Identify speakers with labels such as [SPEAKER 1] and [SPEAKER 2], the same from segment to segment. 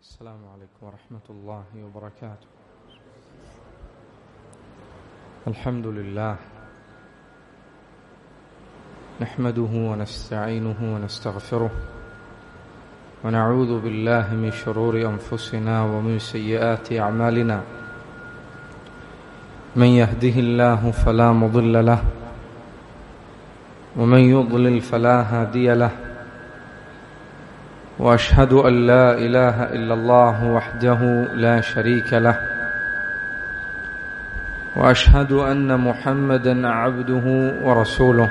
[SPEAKER 1] السلام عليكم ورحمة الله وبركاته الحمد لله نحمده ونستعينه ونستغفره ونعوذ بالله من شرور أنفسنا ومن سيئات أعمالنا من يهده الله فلا مضل له ومن يضلل فلا هادي له واشهد ان لا اله الا الله وحده لا شريك له واشهد ان محمدا عبده ورسوله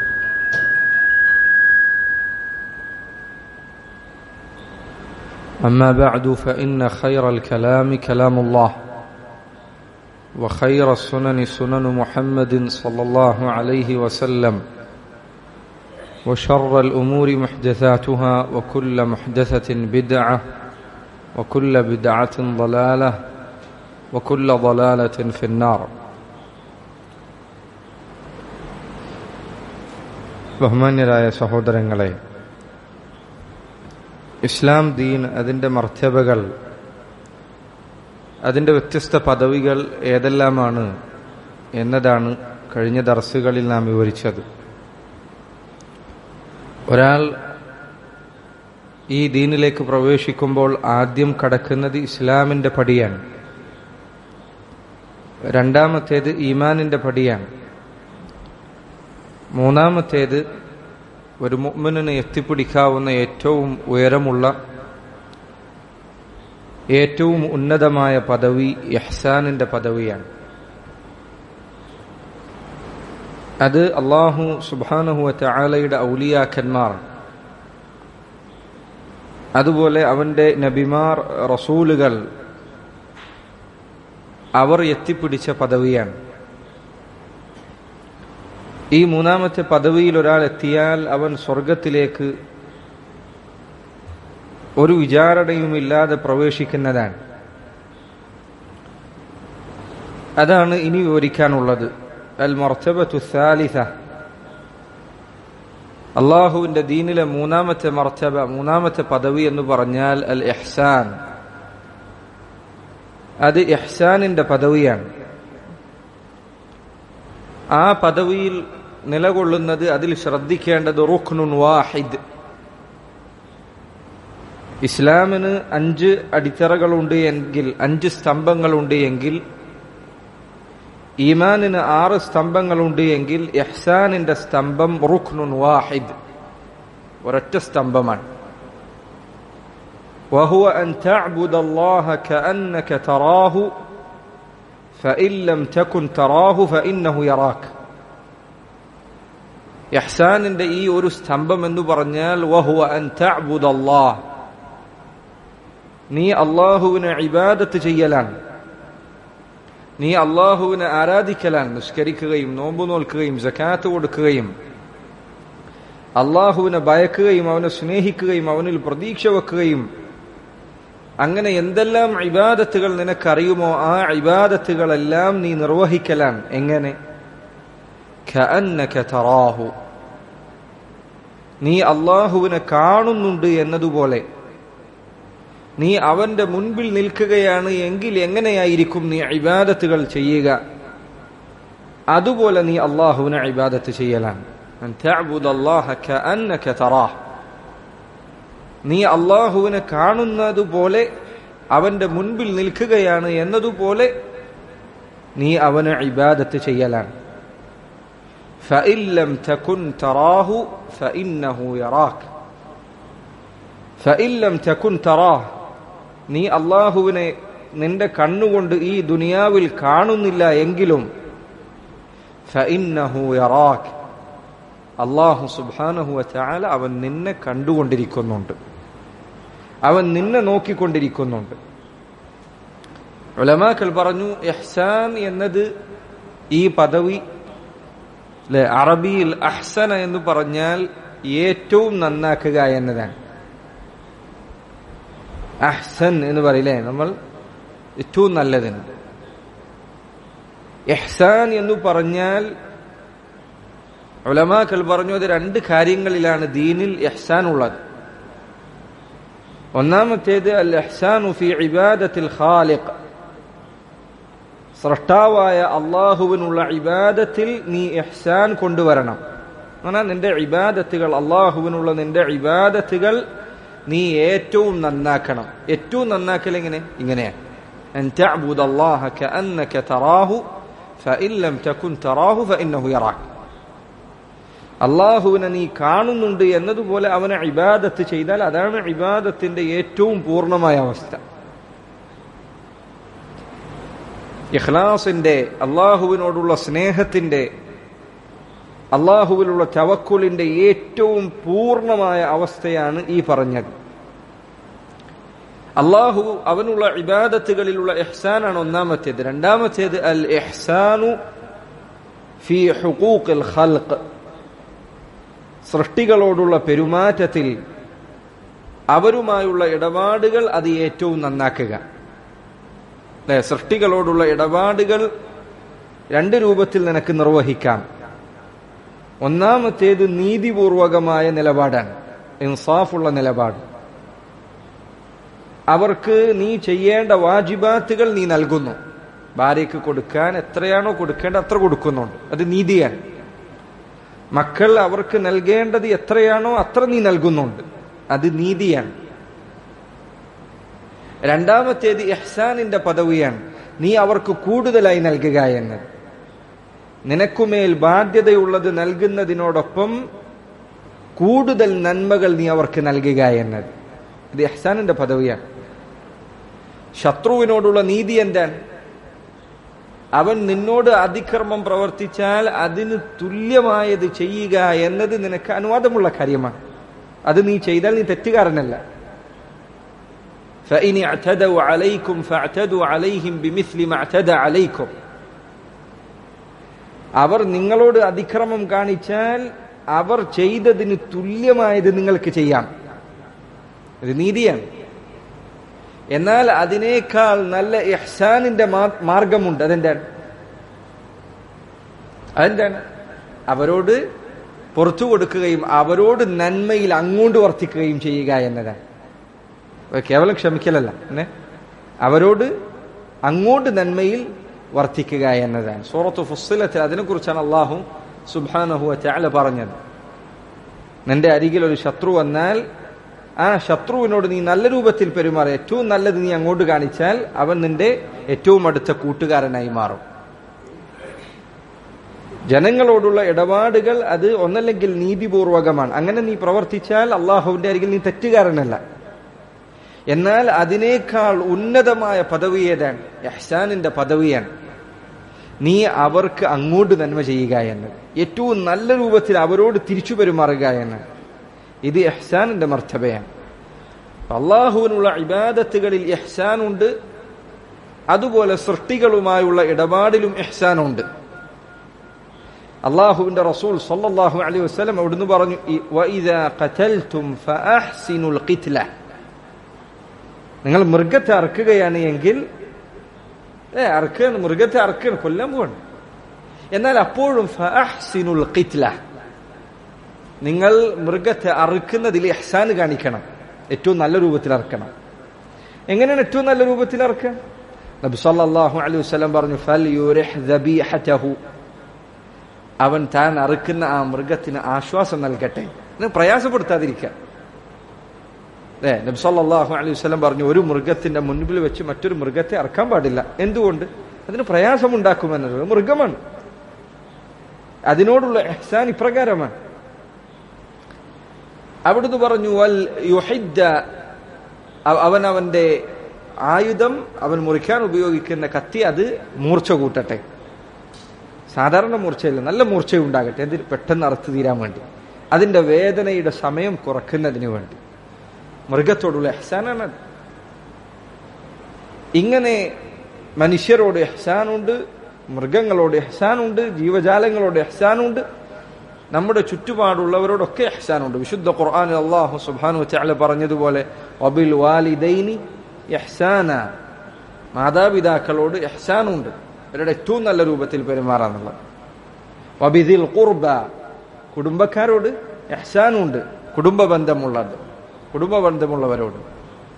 [SPEAKER 1] اما بعد فان خير الكلام كلام الله وخير السنن سنن محمد صلى الله عليه وسلم وشر الأمور محدثاتها وكل محدثة بدعة وكل بدعة ضلالة وكل ضلالة في النار ബഹുമാന്യരായ സഹോദരങ്ങളെ ഇസ്ലാം ദീൻ അതിൻ്റെ മർത്തബകൾ അതിൻ്റെ വ്യത്യസ്ത പദവികൾ ഏതെല്ലാമാണ് എന്നതാണ് കഴിഞ്ഞ ദർസുകളിൽ നാം വിവരിച്ചത് ഒരാൾ ഈ ദീനിലേക്ക് പ്രവേശിക്കുമ്പോൾ ആദ്യം കടക്കുന്നത് ഇസ്ലാമിന്റെ പടിയാണ് രണ്ടാമത്തേത് ഈമാനിന്റെ പടിയാണ് മൂന്നാമത്തേത് ഒരു മുഅ്മിനിന് എത്തിപ്പിടിക്കാവുന്ന ഏറ്റവും ഉയരമുള്ള ഏറ്റവും ഉന്നതമായ പദവി ഇഹ്സാനിന്റെ പദവിയാണ് അത് അള്ളാഹു സുബാനഹുവറ്റ ആലയുടെ ഔലിയാക്കന്മാർ അതുപോലെ അവന്റെ നബിമാർ റസൂലുകൾ അവർ എത്തിപ്പിടിച്ച പദവിയാണ് ഈ മൂന്നാമത്തെ പദവിയിൽ ഒരാൾ എത്തിയാൽ അവൻ സ്വർഗത്തിലേക്ക് ഒരു വിചാരണയുമില്ലാതെ പ്രവേശിക്കുന്നതാണ് അതാണ് ഇനി വിവരിക്കാനുള്ളത് അൽ മർത്തബത്തു സാലിസ അള്ളാഹുവിന്റെ ദീനിലെ മൂന്നാമത്തെ മർത്തബ മൂന്നാമത്തെ പദവി എന്ന് പറഞ്ഞാൽ അൽ ഇഹ്സാൻ അത് ഇഹ്സാനിന്റെ പദവിയാണ് ആ പദവിയിൽ നിലകൊള്ളുന്നത് അതിൽ ശ്രദ്ധിക്കേണ്ടത് റുഖ്നുൻ വാഹിദ് ഇസ്ലാമിന് അഞ്ച് അടിത്തറകളുണ്ട് എങ്കിൽ അഞ്ച് സ്തംഭങ്ങളുണ്ട് എങ്കിൽ ഈമാനിന് ആറ് സ്തംഭങ്ങളുണ്ട് എങ്കിൽ ഇഹ്സാനിന്റെ സ്തംഭം റുഖ്നുൻ വാഹിദ് ഒരൊറ്റ സ്തംഭമാണ് وهو أن تعبد الله كأنك تراه فإن لم تكن تراه فإنه يراك ഇഹ്സാനിന്റെ ഈ ഒരു സ്തംഭം എന്ന് പറഞ്ഞാൽ വഹുവ അൻ തഅബുദ അല്ലാഹ് നീ അള്ളാഹുവിനെ ഇബാദത്ത് ചെയ്യലാണ് നീ അള്ളാഹുവിനെ ആരാധിക്കലാണ് നിസ്കരിക്കുകയും നോമ്പ് നോൽക്കുകയും ജക്കാത്ത് കൊടുക്കുകയും അള്ളാഹുവിനെ ഭയക്കുകയും അവനെ സ്നേഹിക്കുകയും അവനിൽ പ്രതീക്ഷ വെക്കുകയും അങ്ങനെ എന്തെല്ലാം ഇബാദത്തുകൾ നിനക്കറിയുമോ ആ ഇബാദത്തുകളെല്ലാം നീ നിർവഹിക്കലാണ് എങ്ങനെ തറാഹു നീ അള്ളാഹുവിനെ കാണുന്നുണ്ട് എന്നതുപോലെ നീ അവന്റെ മുൻപിൽ നിൽക്കുകയാണ് എങ്കിൽ എങ്ങനെയായിരിക്കും നീ ഇബാദത്തുകൾ ചെയ്യുക അതുപോലെ നീ അള്ളാഹുവിനെ ഇബാദത്ത് ചെയ്യലാണ് നീ അള്ളാഹുവിനെ കാണുന്നത് പോലെ അവന്റെ മുൻപിൽ നിൽക്കുകയാണ് എന്നതുപോലെ നീ അവന് ഇബാദത്ത് ചെയ്യലാണ് فإن لم تكن تراه فإنه يراك فإن لم تكن تراه നീ അള്ളാഹുവിനെ നിന്റെ കണ്ണുകൊണ്ട് ഈ ദുനിയാവിൽ കാണുന്നില്ല എങ്കിലും അള്ളാഹു സുബാനഹു ചാല അവൻ നിന്നെ കണ്ടുകൊണ്ടിരിക്കുന്നുണ്ട് അവൻ നിന്നെ നോക്കിക്കൊണ്ടിരിക്കുന്നുണ്ട് ഉലമാക്കൾ പറഞ്ഞു എഹ്സാൻ എന്നത് ഈ പദവി അല്ലെ അറബിയിൽ അഹ്സന എന്ന് പറഞ്ഞാൽ ഏറ്റവും നന്നാക്കുക എന്നതാണ് അഹ്സൻ എന്ന് പറയില്ലേ നമ്മൾ ഏറ്റവും നല്ലതിന് എഹ്സാൻ എന്ന് പറഞ്ഞാൽ ഉലമാക്കൾ പറഞ്ഞു അത് രണ്ട് കാര്യങ്ങളിലാണ് ദീനിൽ എഹ്സാൻ ഉള്ളത് ഒന്നാമത്തേത് അൽ ഇഹ്സാനു ഫി ഇബാദത്തിൽ ഖാലിഖ് സ്രഷ്ടാവായ അള്ളാഹുവിനുള്ള ഇബാദത്തിൽ നീ ഇഹ്സാൻ കൊണ്ടുവരണം എന്നാൽ നിന്റെ ഇബാദത്തുകൾ അള്ളാഹുവിനുള്ള നിന്റെ ഇബാദത്തുകൾ നീ ഏറ്റവും നന്നാക്കണം ഏറ്റവും നന്നാക്കൽ എങ്ങനെ ഇങ്ങനെയാണ് أن تعبد الله كأنك تراه فإن لم تكن تراه فإنه يراك അള്ളാഹുവിനെ നീ കാണുന്നുണ്ട് എന്നതുപോലെ അവനെ ഇബാദത്ത് ചെയ്താൽ അതാണ് ഇബാദത്തിന്റെ ഏറ്റവും പൂർണ്ണമായ അവസ്ഥ ഇഖ്ലാസിന്റെ അള്ളാഹുവിനോടുള്ള സ്നേഹത്തിന്റെ അള്ളാഹുവിലുള്ള തവക്കുലിന്റെ ഏറ്റവും പൂർണ്ണമായ അവസ്ഥയാണ് ഈ പറഞ്ഞത് അള്ളാഹു അവനുള്ള ഇബാദത്തുകളിലുള്ള ഇഹ്സാനാണ് ഒന്നാമത്തേത് രണ്ടാമത്തേത് അൽ ഇഹ്സാനു ഫി ഹുഖൂഖിൽ ഖൽഖ് സൃഷ്ടികളോടുള്ള പെരുമാറ്റത്തിൽ അവരുമായുള്ള ഇടപാടുകൾ അത് ഏറ്റവും നന്നാക്കുക അല്ലെ സൃഷ്ടികളോടുള്ള ഇടപാടുകൾ രണ്ട് രൂപത്തിൽ നിനക്ക് നിർവഹിക്കാം ഒന്നാമത്തേത് നീതിപൂർവകമായ നിലപാടാണ് ഇൻസാഫുള്ള നിലപാട് അവർക്ക് നീ ചെയ്യേണ്ട വാജിബാത്തുകൾ നീ നൽകുന്നു ഭാര്യയ്ക്ക് കൊടുക്കാൻ എത്രയാണോ കൊടുക്കേണ്ടത് അത്ര കൊടുക്കുന്നുണ്ട് അത് നീതിയാണ് മക്കൾ അവർക്ക് നൽകേണ്ടത് എത്രയാണോ അത്ര നീ നൽകുന്നുണ്ട് അത് നീതിയാണ് രണ്ടാമത്തേത് ഇഹ്സാനിന്റെ പദവിയാണ് നീ അവർക്ക് കൂടുതലായി നൽകുക എന്നത് നിനക്കുമേൽ ബാധ്യതയുള്ളത് നൽകുന്നതിനോടൊപ്പം കൂടുതൽ നന്മകൾ നീ അവർക്ക് നൽകുക എന്നത് ഇത് ഇഹ്സാനിന്റെ പദവിയാണ് ശത്രുവിനോടുള്ള നീതി എന്താണ് അവൻ നിന്നോട് അതിക്രമം പ്രവർത്തിച്ചാൽ അതിന് തുല്യമായത് ചെയ്യുക എന്നത് നിനക്ക് അനുവാദമുള്ള കാര്യമാണ് അത് നീ ചെയ്താൽ നീ തെറ്റുകാരനല്ല فإن اعتدوا عليكم فاعتدوا عليهم بمثل ما اعتدى عليكم അവർ നിങ്ങളോട് അതിക്രമം കാണിച്ചാൽ അവർ ചെയ്തതിന് തുല്യമായത് നിങ്ങൾക്ക് ചെയ്യാം ഇത് നീതിയാണ് എന്നാൽ അതിനേക്കാൾ നല്ല ഇഹ്സാനിന്റെ മാർഗമുണ്ട് അതെന്താണ് അതെന്താണ് അവരോട് പുറത്തു കൊടുക്കുകയും അവരോട് നന്മയിൽ അങ്ങോട്ട് വർത്തിക്കുകയും ചെയ്യുക എന്നതാണ് കേവലം ക്ഷമിക്കലല്ല അല്ലേ അവരോട് അങ്ങോട്ട് നന്മയിൽ വർത്തിക്കുക എന്നതാണ് സൂറത്ത് ഫുസ്സിലത്തിൽ അതിനെക്കുറിച്ചാണ് അള്ളാഹു സുബാനഹു ചാല പറഞ്ഞത് നിന്റെ അരികിൽ ഒരു ശത്രു വന്നാൽ ആ ശത്രുവിനോട് നീ നല്ല രൂപത്തിൽ പെരുമാറി ഏറ്റവും നല്ലത് നീ അങ്ങോട്ട് കാണിച്ചാൽ അവൻ നിന്റെ ഏറ്റവും അടുത്ത കൂട്ടുകാരനായി മാറും ജനങ്ങളോടുള്ള ഇടപാടുകൾ അത് ഒന്നല്ലെങ്കിൽ നീതിപൂർവകമാണ് അങ്ങനെ നീ പ്രവർത്തിച്ചാൽ അള്ളാഹുവിന്റെ അരികിൽ നീ തെറ്റുകാരനല്ല എന്നാൽ അതിനേക്കാൾ ഉന്നതമായ പദവി ഏതാണ് എഹ്സാനിന്റെ പദവിയാണ് നീ അവർക്ക് അങ്ങോട്ട് നന്മ ചെയ്യുക എന്ന് ഏറ്റവും നല്ല രൂപത്തിൽ അവരോട് തിരിച്ചു പെരുമാറുക എന്ന് ഇത് എഹ്സാനിന്റെ മർത്തബയാണ് അള്ളാഹുവിനുള്ള ഇബാദത്തുകളിൽ എഹ്സാനുണ്ട് അതുപോലെ സൃഷ്ടികളുമായുള്ള ഇടപാടിലും എഹ്സാനുണ്ട് അള്ളാഹുവിന്റെ റസൂൽ സല്ലല്ലാഹു അലൈഹി വസല്ലം അവിടുന്ന് പറഞ്ഞു വഇദാ ഖതൽതും ഫഅഹ്സിനുൽ ഖിത്ല നിങ്ങൾ മൃഗത്തെ അറക്കുകയാണ് എങ്കിൽ ഏ അറക്കുകയാണ് മൃഗത്തെ അറക്കുകയാണ് കൊല്ലാൻ പോവാണ് എന്നാൽ അപ്പോഴും ഫഅഹ്സിനുൽ ഖിത്ല നിങ്ങൾ മൃഗത്തെ അറുക്കുന്നതിൽ ഇഹ്സാൻ കാണിക്കണം ഏറ്റവും നല്ല രൂപത്തിൽ അറക്കണം എങ്ങനെയാണ് ഏറ്റവും നല്ല രൂപത്തിൽ അറക്കുക നബി സല്ലല്ലാഹു അലൈഹി വസല്ലം പറഞ്ഞു ഫൽ യുരിഹ് ദബീഹതഹു അവൻ താൻ അറുക്കുന്ന ആ മൃഗത്തിന് ആശ്വാസം നൽകട്ടെ പ്രയാസപ്പെടുത്താതിരിക്കുക ഏ നബി സല്ലല്ലാഹു അലൈഹി വസല്ലം പറഞ്ഞു ഒരു മൃഗത്തിന്റെ മുൻപിൽ വെച്ച് മറ്റൊരു മൃഗത്തെ അറക്കാൻ പാടില്ല എന്തുകൊണ്ട് അതിന് പ്രയാസമുണ്ടാക്കുമെന്നത് മൃഗമാണ് അതിനോടുള്ള എഹ്സാൻ ഇപ്രകാരമാണ് അവിടുന്ന് പറഞ്ഞു വൽ യുഹിദ്ദ അവൻ അവന്റെ ആയുധം അവൻ മുറിക്കാൻ ഉപയോഗിക്കുന്ന കത്തി അത് മൂർച്ച കൂട്ടട്ടെ സാധാരണ മൂർച്ചയില്ല നല്ല മൂർച്ച ഉണ്ടാകട്ടെ എന്തിന് പെട്ടെന്ന് അറുത്ത് തീരാൻ വേണ്ടി അതിന്റെ വേദനയുടെ സമയം കുറക്കുന്നതിന് വേണ്ടി മൃഗത്തോടുള്ള എഹ്സാനാണ് ഇങ്ങനെ മനുഷ്യരോട് എഹ്സാനുണ്ട് മൃഗങ്ങളോട് എഹ്സാനുണ്ട് ജീവജാലങ്ങളോട് എഹ്സാനുണ്ട് നമ്മുടെ ചുറ്റുപാടുള്ളവരോടൊക്കെ എഹ്സാനുണ്ട് വിശുദ്ധ ഖുർആൻ അള്ളാഹു സുബ്ഹാനു തആല പറഞ്ഞതുപോലെ വബിൽ വാലിദൈനി എഹ്സാന മാതാപിതാക്കളോട് എഹ്സാനുണ്ട് അവരുടെ ഏറ്റവും നല്ല രൂപത്തിൽ പെരുമാറാന്നുള്ളത് വബിദിൽ ഖുർബ കുടുംബക്കാരോട് എഹ്സാനുണ്ട് കുടുംബ ബന്ധമുള്ളത് കുടുംബ ബന്ധമുള്ളവരോട്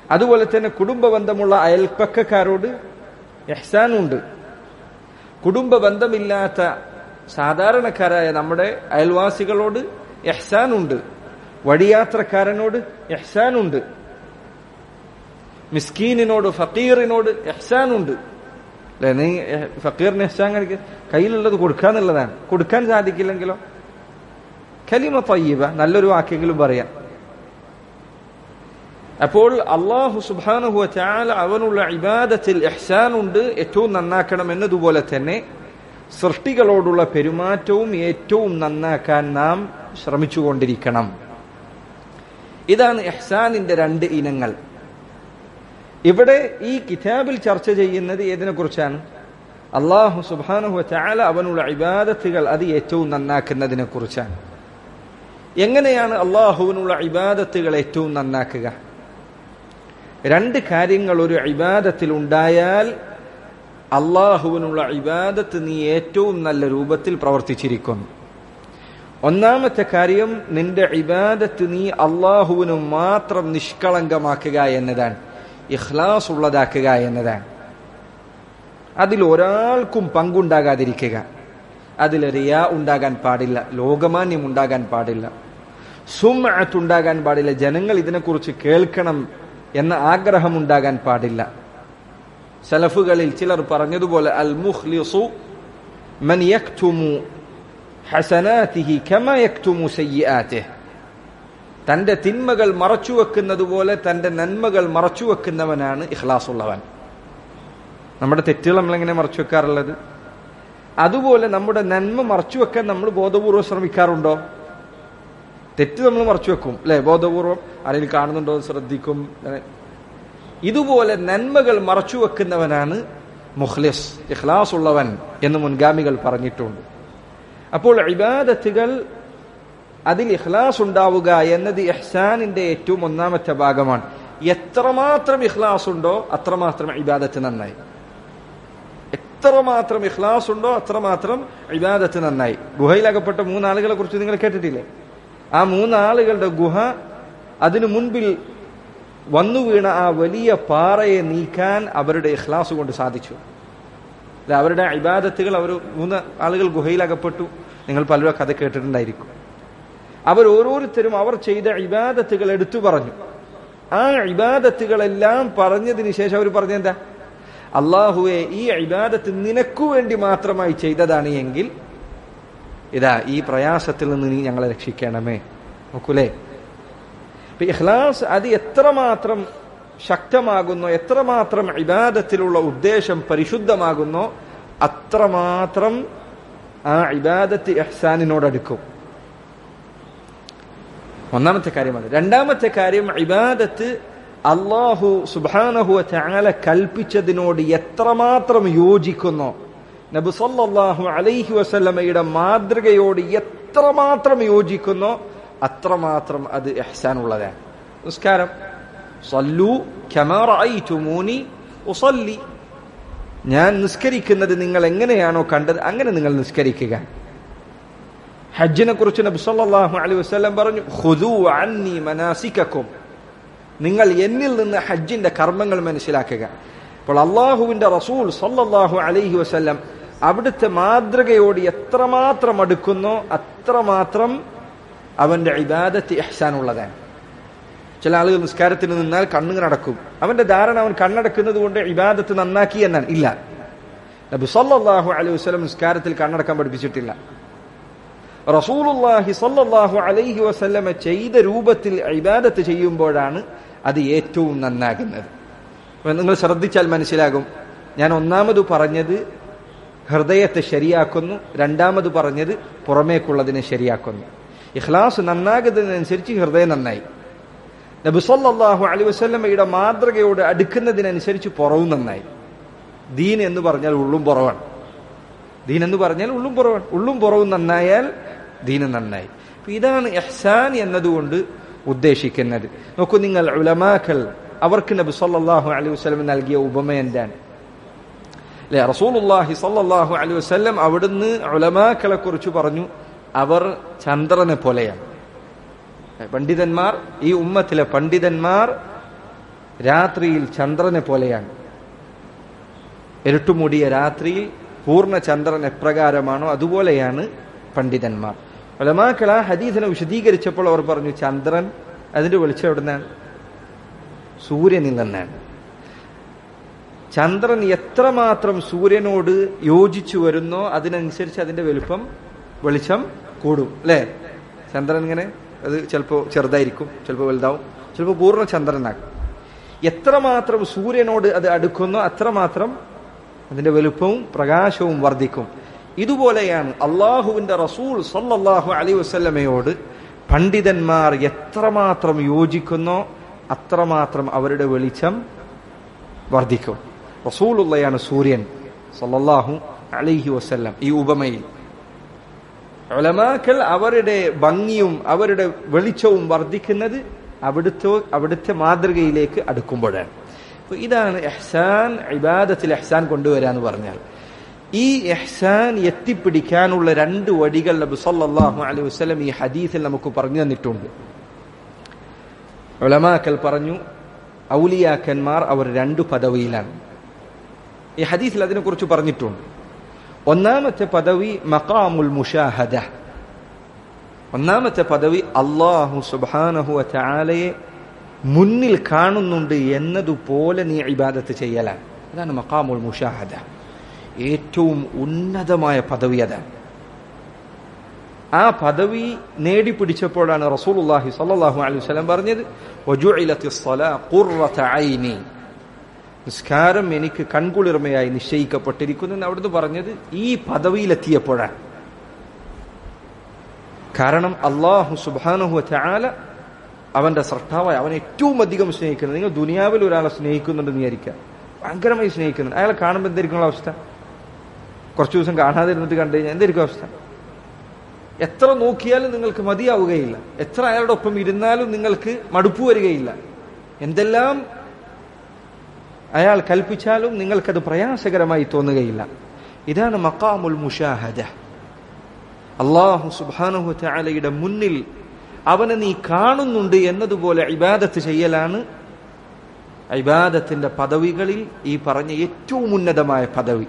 [SPEAKER 1] അതുപോലെ തന്നെ കുടുംബ ബന്ധമുള്ള അയൽപ്പക്കക്കാരോട് എഹ്സാനുണ്ട് കുടുംബ ബന്ധമില്ലാത്ത സാധാരണക്കാരായ നമ്മുടെ അയൽവാസികളോട് എഹ്സാനുണ്ട് വഴിയാത്രക്കാരനോട് എഹ്സാനുണ്ട് മിസ്കീനിനോട് ഫക്കീറിനോട് എഹ്സാനുണ്ട് അല്ലെ നീ എഹ് ഫക്കീറിന് എഹ്സാൻ കാണിക്ക കയ്യിലുള്ളത് കൊടുക്കാന്നുള്ളതാണ് കൊടുക്കാൻ സാധിക്കില്ലെങ്കിലോ കലിമ തയ്യബ നല്ലൊരു വാക്കെങ്കിലും പറയാം അപ്പോൾ അള്ളാഹു സുബാനുഹു ചാല അവനുള്ള ഇബാദത്തിൽ എഹ്സാനുണ്ട് ഏറ്റവും നന്നാക്കണം എന്നതുപോലെ തന്നെ സൃഷ്ടികളോടുള്ള പെരുമാറ്റവും ഏറ്റവും നന്നാക്കാൻ നാം ശ്രമിച്ചുകൊണ്ടിരിക്കണം ഇതാണ് എഹ്സാനിന്റെ രണ്ട് ഇനങ്ങൾ ഇവിടെ ഈ കിതാബിൽ ചർച്ച ചെയ്യുന്നത് ഏതിനെ കുറിച്ചാണ് അള്ളാഹു സുബാനുഹു ചാല അവനുള്ള ഇബാദത്തുകൾ അത് ഏറ്റവും നന്നാക്കുന്നതിനെ കുറിച്ചാണ് എങ്ങനെയാണ് അള്ളാഹുവിനുള്ള ഇബാദത്തുകൾ ഏറ്റവും നന്നാക്കുക രണ്ട് കാര്യങ്ങൾ ഒരു ഇബാദത്തിൽ ഉണ്ടായാൽ അള്ളാഹുവിനുള്ള ഇബാദത്ത് നീ ഏറ്റവും നല്ല രൂപത്തിൽ പ്രവർത്തിച്ചിരിക്കുന്നു ഒന്നാമത്തെ കാര്യം നിന്റെ ഇബാദത്ത് നീ അള്ളാഹുവിന് മാത്രം നിഷ്കളങ്കമാക്കുക എന്നതാണ് ഇഖ്ലാസ് ഉള്ളതാക്കുക എന്നതാണ് അതിൽ ഒരാൾക്കും പങ്കുണ്ടാകാതിരിക്കുക അതിൽ റിയാ ഉണ്ടാകാൻ പാടില്ല ലോകമാന്യം ഉണ്ടാകാൻ പാടില്ല സുമഅത്തുണ്ടാകാൻ പാടില്ല ജനങ്ങൾ ഇതിനെക്കുറിച്ച് കേൾക്കണം എന്ന ആഗ്രഹം ഉണ്ടാകാൻ പാടില്ല സലഫുകളിൽ ചിലർ പറഞ്ഞതുപോലെ അൽ മുഖ്ലിസു മൻ യക്തുമു ഹസനാതിഹി കമ യക്തുമു സയ്യിആതിഹി തന്റെ തിന്മകൾ മറച്ചുവെക്കുന്നത് പോലെ തന്റെ നന്മകൾ മറച്ചുവെക്കുന്നവനാണ് ഇഖ്ലാസുള്ളവൻ നമ്മുടെ തെറ്റുകൾ നമ്മളെങ്ങനെ മറച്ചു വെക്കാറുള്ളത് അതുപോലെ നമ്മുടെ നന്മ മറച്ചു വെക്കാൻ നമ്മൾ ബോധപൂർവ്വം ശ്രമിക്കാറുണ്ടോ തെറ്റ് നമ്മൾ മറച്ചു വെക്കും അല്ലെ ബോധപൂർവം ആരെങ്കിലും കാണുന്നുണ്ടോ എന്ന് ശ്രദ്ധിക്കും ഇതുപോലെ നന്മകൾ മറച്ചു വെക്കുന്നവനാണ് മുഖ്ലിസ് ഇഖ്ലാസ് ഉള്ളവൻ എന്ന് മുൻഗാമികൾ പറഞ്ഞിട്ടുണ്ട് അപ്പോൾ ഇബാദത്തുകൾ അതിൽ ഇഖ്ലാസ് ഉണ്ടാവുക എന്നത് ഇഹ്സാനിന്റെ ഏറ്റവും ഒന്നാമത്തെ ഭാഗമാണ് എത്രമാത്രം ഇഖ്ലാസ് ഉണ്ടോ അത്രമാത്രം ഇബാദത്ത് നന്നായി എത്രമാത്രം ഇഖ്ലാസ് ഉണ്ടോ അത്രമാത്രം ഇബാദത്ത് നന്നായി ഗുഹയിലകപ്പെട്ട മൂന്നാളുകളെ കുറിച്ച് നിങ്ങൾ കേട്ടിട്ടില്ലേ ആ മൂന്നാളുകളുടെ ഗുഹ അതിനു മുൻപിൽ വന്നു വീണ ആ വലിയ പാറയെ നീക്കാൻ അവരുടെ ഇഖ്ലാസ് കൊണ്ട് സാധിച്ചു അല്ല അവരുടെ ഇബാദത്തുകൾ അവർ മൂന്ന് ആളുകൾ ഗുഹയിൽ അകപ്പെട്ടു നിങ്ങൾ പലരും കഥ കേട്ടിട്ടുണ്ടായിരിക്കും അവർ ഓരോരുത്തരും അവർ ചെയ്ത ഇബാദത്തുകൾ എടുത്തു പറഞ്ഞു ആ ഇബാദത്തുകളെല്ലാം പറഞ്ഞതിന് ശേഷം അവർ പറഞ്ഞെന്താ അള്ളാഹുവെ ഈ ഇബാദത്ത് നിനക്കു വേണ്ടി മാത്രമായി ചെയ്തതാണ് എങ്കിൽ ഇതാ ഈ പ്രയാസത്തിൽ നിന്ന് നീ ഞങ്ങളെ രക്ഷിക്കണമേ നോക്കൂലേ ഇഖ്ലാസ് അത് എത്രമാത്രം ശക്തമാകുന്നോ എത്രമാത്രം ഇബാദത്തിലുള്ള ഉദ്ദേശം പരിശുദ്ധമാകുന്നോ അത്രമാത്രം ആ ഇബാദത്ത് ഇഹ്സാനിനോടടുക്കും ഒന്നാമത്തെ കാര്യമാണ് രണ്ടാമത്തെ കാര്യം ഇബാദത്ത് അള്ളാഹു സുബാനഹുവ ചാല കൽപ്പിച്ചതിനോട് എത്രമാത്രം യോജിക്കുന്നോ നബി സല്ലല്ലാഹു അലൈഹി വസല്ലമയുടെ മാതൃകയോട് എത്രമാത്രം യോജിക്കുന്നോ അത്രമാത്രം അത് എഹ്സാൻ ഉള്ളതാണ് നിസ്കാരം സല്ലു കമാറൂനി ഉസല്ലി ഞാൻ നിസ്കരിക്കുന്നത് നിങ്ങൾ എങ്ങനെയാണോ കണ്ടത് അങ്ങനെ നിങ്ങൾ നിസ്കരിക്കുക ഹജ്ജിനെ കുറിച്ച് നബി സല്ലല്ലാഹു അലൈഹി വസല്ലം പറഞ്ഞു ഖുദു അന്നി മനാസികക്കും നിങ്ങൾ എന്നിൽ നിന്ന് ഹജ്ജിന്റെ കർമ്മങ്ങൾ മനസ്സിലാക്കുക അപ്പോൾ അള്ളാഹുവിന്റെ റസൂൽ സല്ലല്ലാഹു അലൈഹി വസല്ലം അവിടുത്തെ മാതൃകയോട് എത്രമാത്രം അടുക്കുന്നോ അത്രമാത്രം അവന്റെ ഇബാദത്ത് ഇഹ്സാൻ ഉള്ളതാണ് ചില ആളുകൾ നിസ്കാരത്തിന് നിന്നാൽ കണ്ണുകൾ അടക്കും അവന്റെ ധാരണ അവൻ കണ്ണടക്കുന്നത് കൊണ്ട് ഇബാദത്ത് നന്നാക്കി എന്നാണ് ഇല്ല നബി സല്ലല്ലാഹു അലൈഹി വസല്ലം നിസ്കാരത്തിൽ കണ്ണടക്കാൻ പഠിപ്പിച്ചിട്ടില്ല റസൂലുള്ളാഹി സല്ലല്ലാഹു അലൈഹി വസല്ലമ ചെയ്ത രൂപത്തിൽ ഇബാദത്ത് ചെയ്യുമ്പോഴാണ് അത് ഏറ്റവും നന്നാകുന്നത് നിങ്ങൾ ശ്രദ്ധിച്ചാൽ മനസ്സിലാകും ഞാൻ ഒന്നാമത് പറഞ്ഞത് ഹൃദയത്തെ ശരിയാക്കുന്നു രണ്ടാമത് പറഞ്ഞത് പുറമേക്കുള്ളതിനെ ശരിയാക്കുന്നു ഇഖ്ലാസ് നന്നാകുന്നതിനനുസരിച്ച് ഹൃദയം നന്നായി നബി സല്ലല്ലാഹു അലൈഹി വസല്ലമയുടെ മാതൃകയോട് അടുക്കുന്നതിനനുസരിച്ച് പുറവും നന്നായി ദീൻ എന്ന് പറഞ്ഞാൽ ഉള്ളും പുറവാണ് ദീൻ എന്ന് പറഞ്ഞാൽ ഉള്ളും പുറവാണ് ഉള്ളും പുറവും നന്നായാൽ ദീന് നന്നായി ഇതാണ് എഹ്സാൻ എന്നതുകൊണ്ട് ഉദ്ദേശിക്കുന്നത് നോക്കൂ നിങ്ങൾ ഉലമാക്കൾ അവർക്ക് നബി സല്ലല്ലാഹു അലൈഹി വസല്ലം നൽകിയ ഉപമ എന്താണ് അല്ലെ റസൂലുള്ളാഹി സല്ലല്ലാഹു അലൈഹി വസല്ലം അവിടുന്ന് ഉലമാക്കളെ കുറിച്ച് പറഞ്ഞു അവർ ചന്ദ്രനെ പോലെയാണ് പണ്ഡിതന്മാർ ഈ ഉമ്മത്തിലെ പണ്ഡിതന്മാർ രാത്രിയിൽ ചന്ദ്രനെ പോലെയാണ് ഇരുട്ടുമൂടിയ രാത്രിയിൽ പൂർണ്ണ ചന്ദ്രൻ എപ്രകാരമാണോ അതുപോലെയാണ് പണ്ഡിതന്മാർ ഒലമാക്കൾ ആ ഹദീസിനെ വിശദീകരിച്ചപ്പോൾ അവർ പറഞ്ഞു ചന്ദ്രൻ അതിന്റെ വെളിച്ചം എവിടുന്നാണ് സൂര്യനിൽ നിന്നാണ് ചന്ദ്രൻ എത്രമാത്രം സൂര്യനോട് യോജിച്ചു വരുന്നോ അതിനനുസരിച്ച് അതിന്റെ വലുപ്പം വെളിച്ചം കൂടും അല്ലേ ചന്ദ്രൻ ഇങ്ങനെ അത് ചിലപ്പോൾ ചെറുതായിരിക്കും ചിലപ്പോൾ വലുതാവും ചിലപ്പോൾ പൂർണ്ണ ചന്ദ്രനാകും എത്രമാത്രം സൂര്യനോട് അത് അടുക്കുന്നോ അത്രമാത്രം അതിന്റെ വലുപ്പവും പ്രകാശവും വർദ്ധിക്കും ഇതുപോലെയാണ് അള്ളാഹുവിന്റെ റസൂൽ സല്ലല്ലാഹു അലൈഹി വസല്ലമയോട് പണ്ഡിതന്മാർ എത്രമാത്രം യോജിക്കുന്നോ അത്രമാത്രം അവരുടെ വെളിച്ചം വർദ്ധിക്കും റസൂലുള്ളയാണ് സൂര്യൻ സല്ലല്ലാഹു അലൈഹി വസല്ലം ഈ ഉപമയിൽ ഉലമാക്കൾ അവരുടെ ഭംഗിയും അവരുടെ വെളിച്ചവും വർദ്ധിക്കുന്നത് അവിടുത്തെ അവിടുത്തെ മാതൃകയിലേക്ക് അടുക്കുമ്പോഴാണ് അപ്പൊ ഇതാണ് എഹ്സാൻ ഇബാദത്തിൽ എഹ്സാൻ കൊണ്ടുവരാന്ന് പറഞ്ഞാൽ ഈ എഹ്സാൻ എത്തിപ്പിടിക്കാനുള്ള രണ്ട് വഴികൾ നബി സല്ലല്ലാഹു അലൈഹി വസല്ലം ഈ ഹദീസിൽ നമുക്ക് പറഞ്ഞു തന്നിട്ടുണ്ട് ഉലമാക്കൽ പറഞ്ഞു ഔലിയാക്കന്മാർ അവർ രണ്ടു പദവിയിലാണ് ഈ ഹദീസിൽ അതിനെക്കുറിച്ച് പറഞ്ഞിട്ടുണ്ട് ഒന്നാമത്തെ പദവി മഖാമുൽ മുഷാഹദ ഒന്നാമത്തെ പദവി അള്ളാഹു സുബാനഹു ചാലയെ മുന്നിൽ കാണുന്നുണ്ട് എന്നതുപോലെ നീ ഇബാദത്ത് ചെയ്യലാണ് അതാണ് മഖാമുൽ മുഷാഹദ ഏറ്റവും ഉന്നതമായ പദവി അതാണ് ആ പദവി നേടിപ്പിടിച്ചപ്പോഴാണ് റസൂലുള്ളാഹി സ്വല്ലല്ലാഹു അലൈഹി വസല്ലം പറഞ്ഞത് വജുഇലത്തിസ് സ്വലാ ഖുർറത ഐനി നിസ്കാരം എനിക്ക് കൺകുളിർമയായി നിശ്ചയിക്കപ്പെട്ടിരിക്കുന്നു എന്ന് അവിടുന്ന് പറഞ്ഞത് ഈ പദവിയിലെത്തിയപ്പോഴാണ് കാരണം അള്ളാഹു സുബാനഹു ചാല അവന്റെ സൃഷ്ടാവായ അവൻ ഏറ്റവും അധികം സ്നേഹിക്കുന്നത് നിങ്ങൾ ദുനിയാവിൽ ഒരാളെ സ്നേഹിക്കുന്നുണ്ടെന്ന് വിചാരിക്കാം ഭയങ്കരമായി സ്നേഹിക്കുന്നുണ്ട് അയാളെ കാണുമ്പോൾ എന്തായിരിക്കും അവസ്ഥ കുറച്ചു ദിവസം കാണാതെ ഇരുന്നിട്ട് കണ്ടു കഴിഞ്ഞാൽ എന്തായിരിക്കും അവസ്ഥ എത്ര നോക്കിയാലും നിങ്ങൾക്ക് മതിയാവുകയില്ല എത്ര അയാളുടെ ഒപ്പം ഇരുന്നാലും നിങ്ങൾക്ക് മടുപ്പ് വരികയില്ല എന്തെല്ലാം അയാൾ കൽപ്പിച്ചാലും നിങ്ങൾക്കത് പ്രയാസകരമായി തോന്നുകയില്ല ഇതാണ് മക്കാമുൽ മുഷാഹദ അള്ളാഹു സുബാനുഹു ചാലയുടെ മുന്നിൽ അവനെ നീ കാണുന്നുണ്ട് എന്നതുപോലെ ഇബാദത്ത് ചെയ്യലാണ് ഇബാദത്തിന്റെ പദവികളിൽ ഈ പറഞ്ഞ ഏറ്റവും ഉന്നതമായ പദവി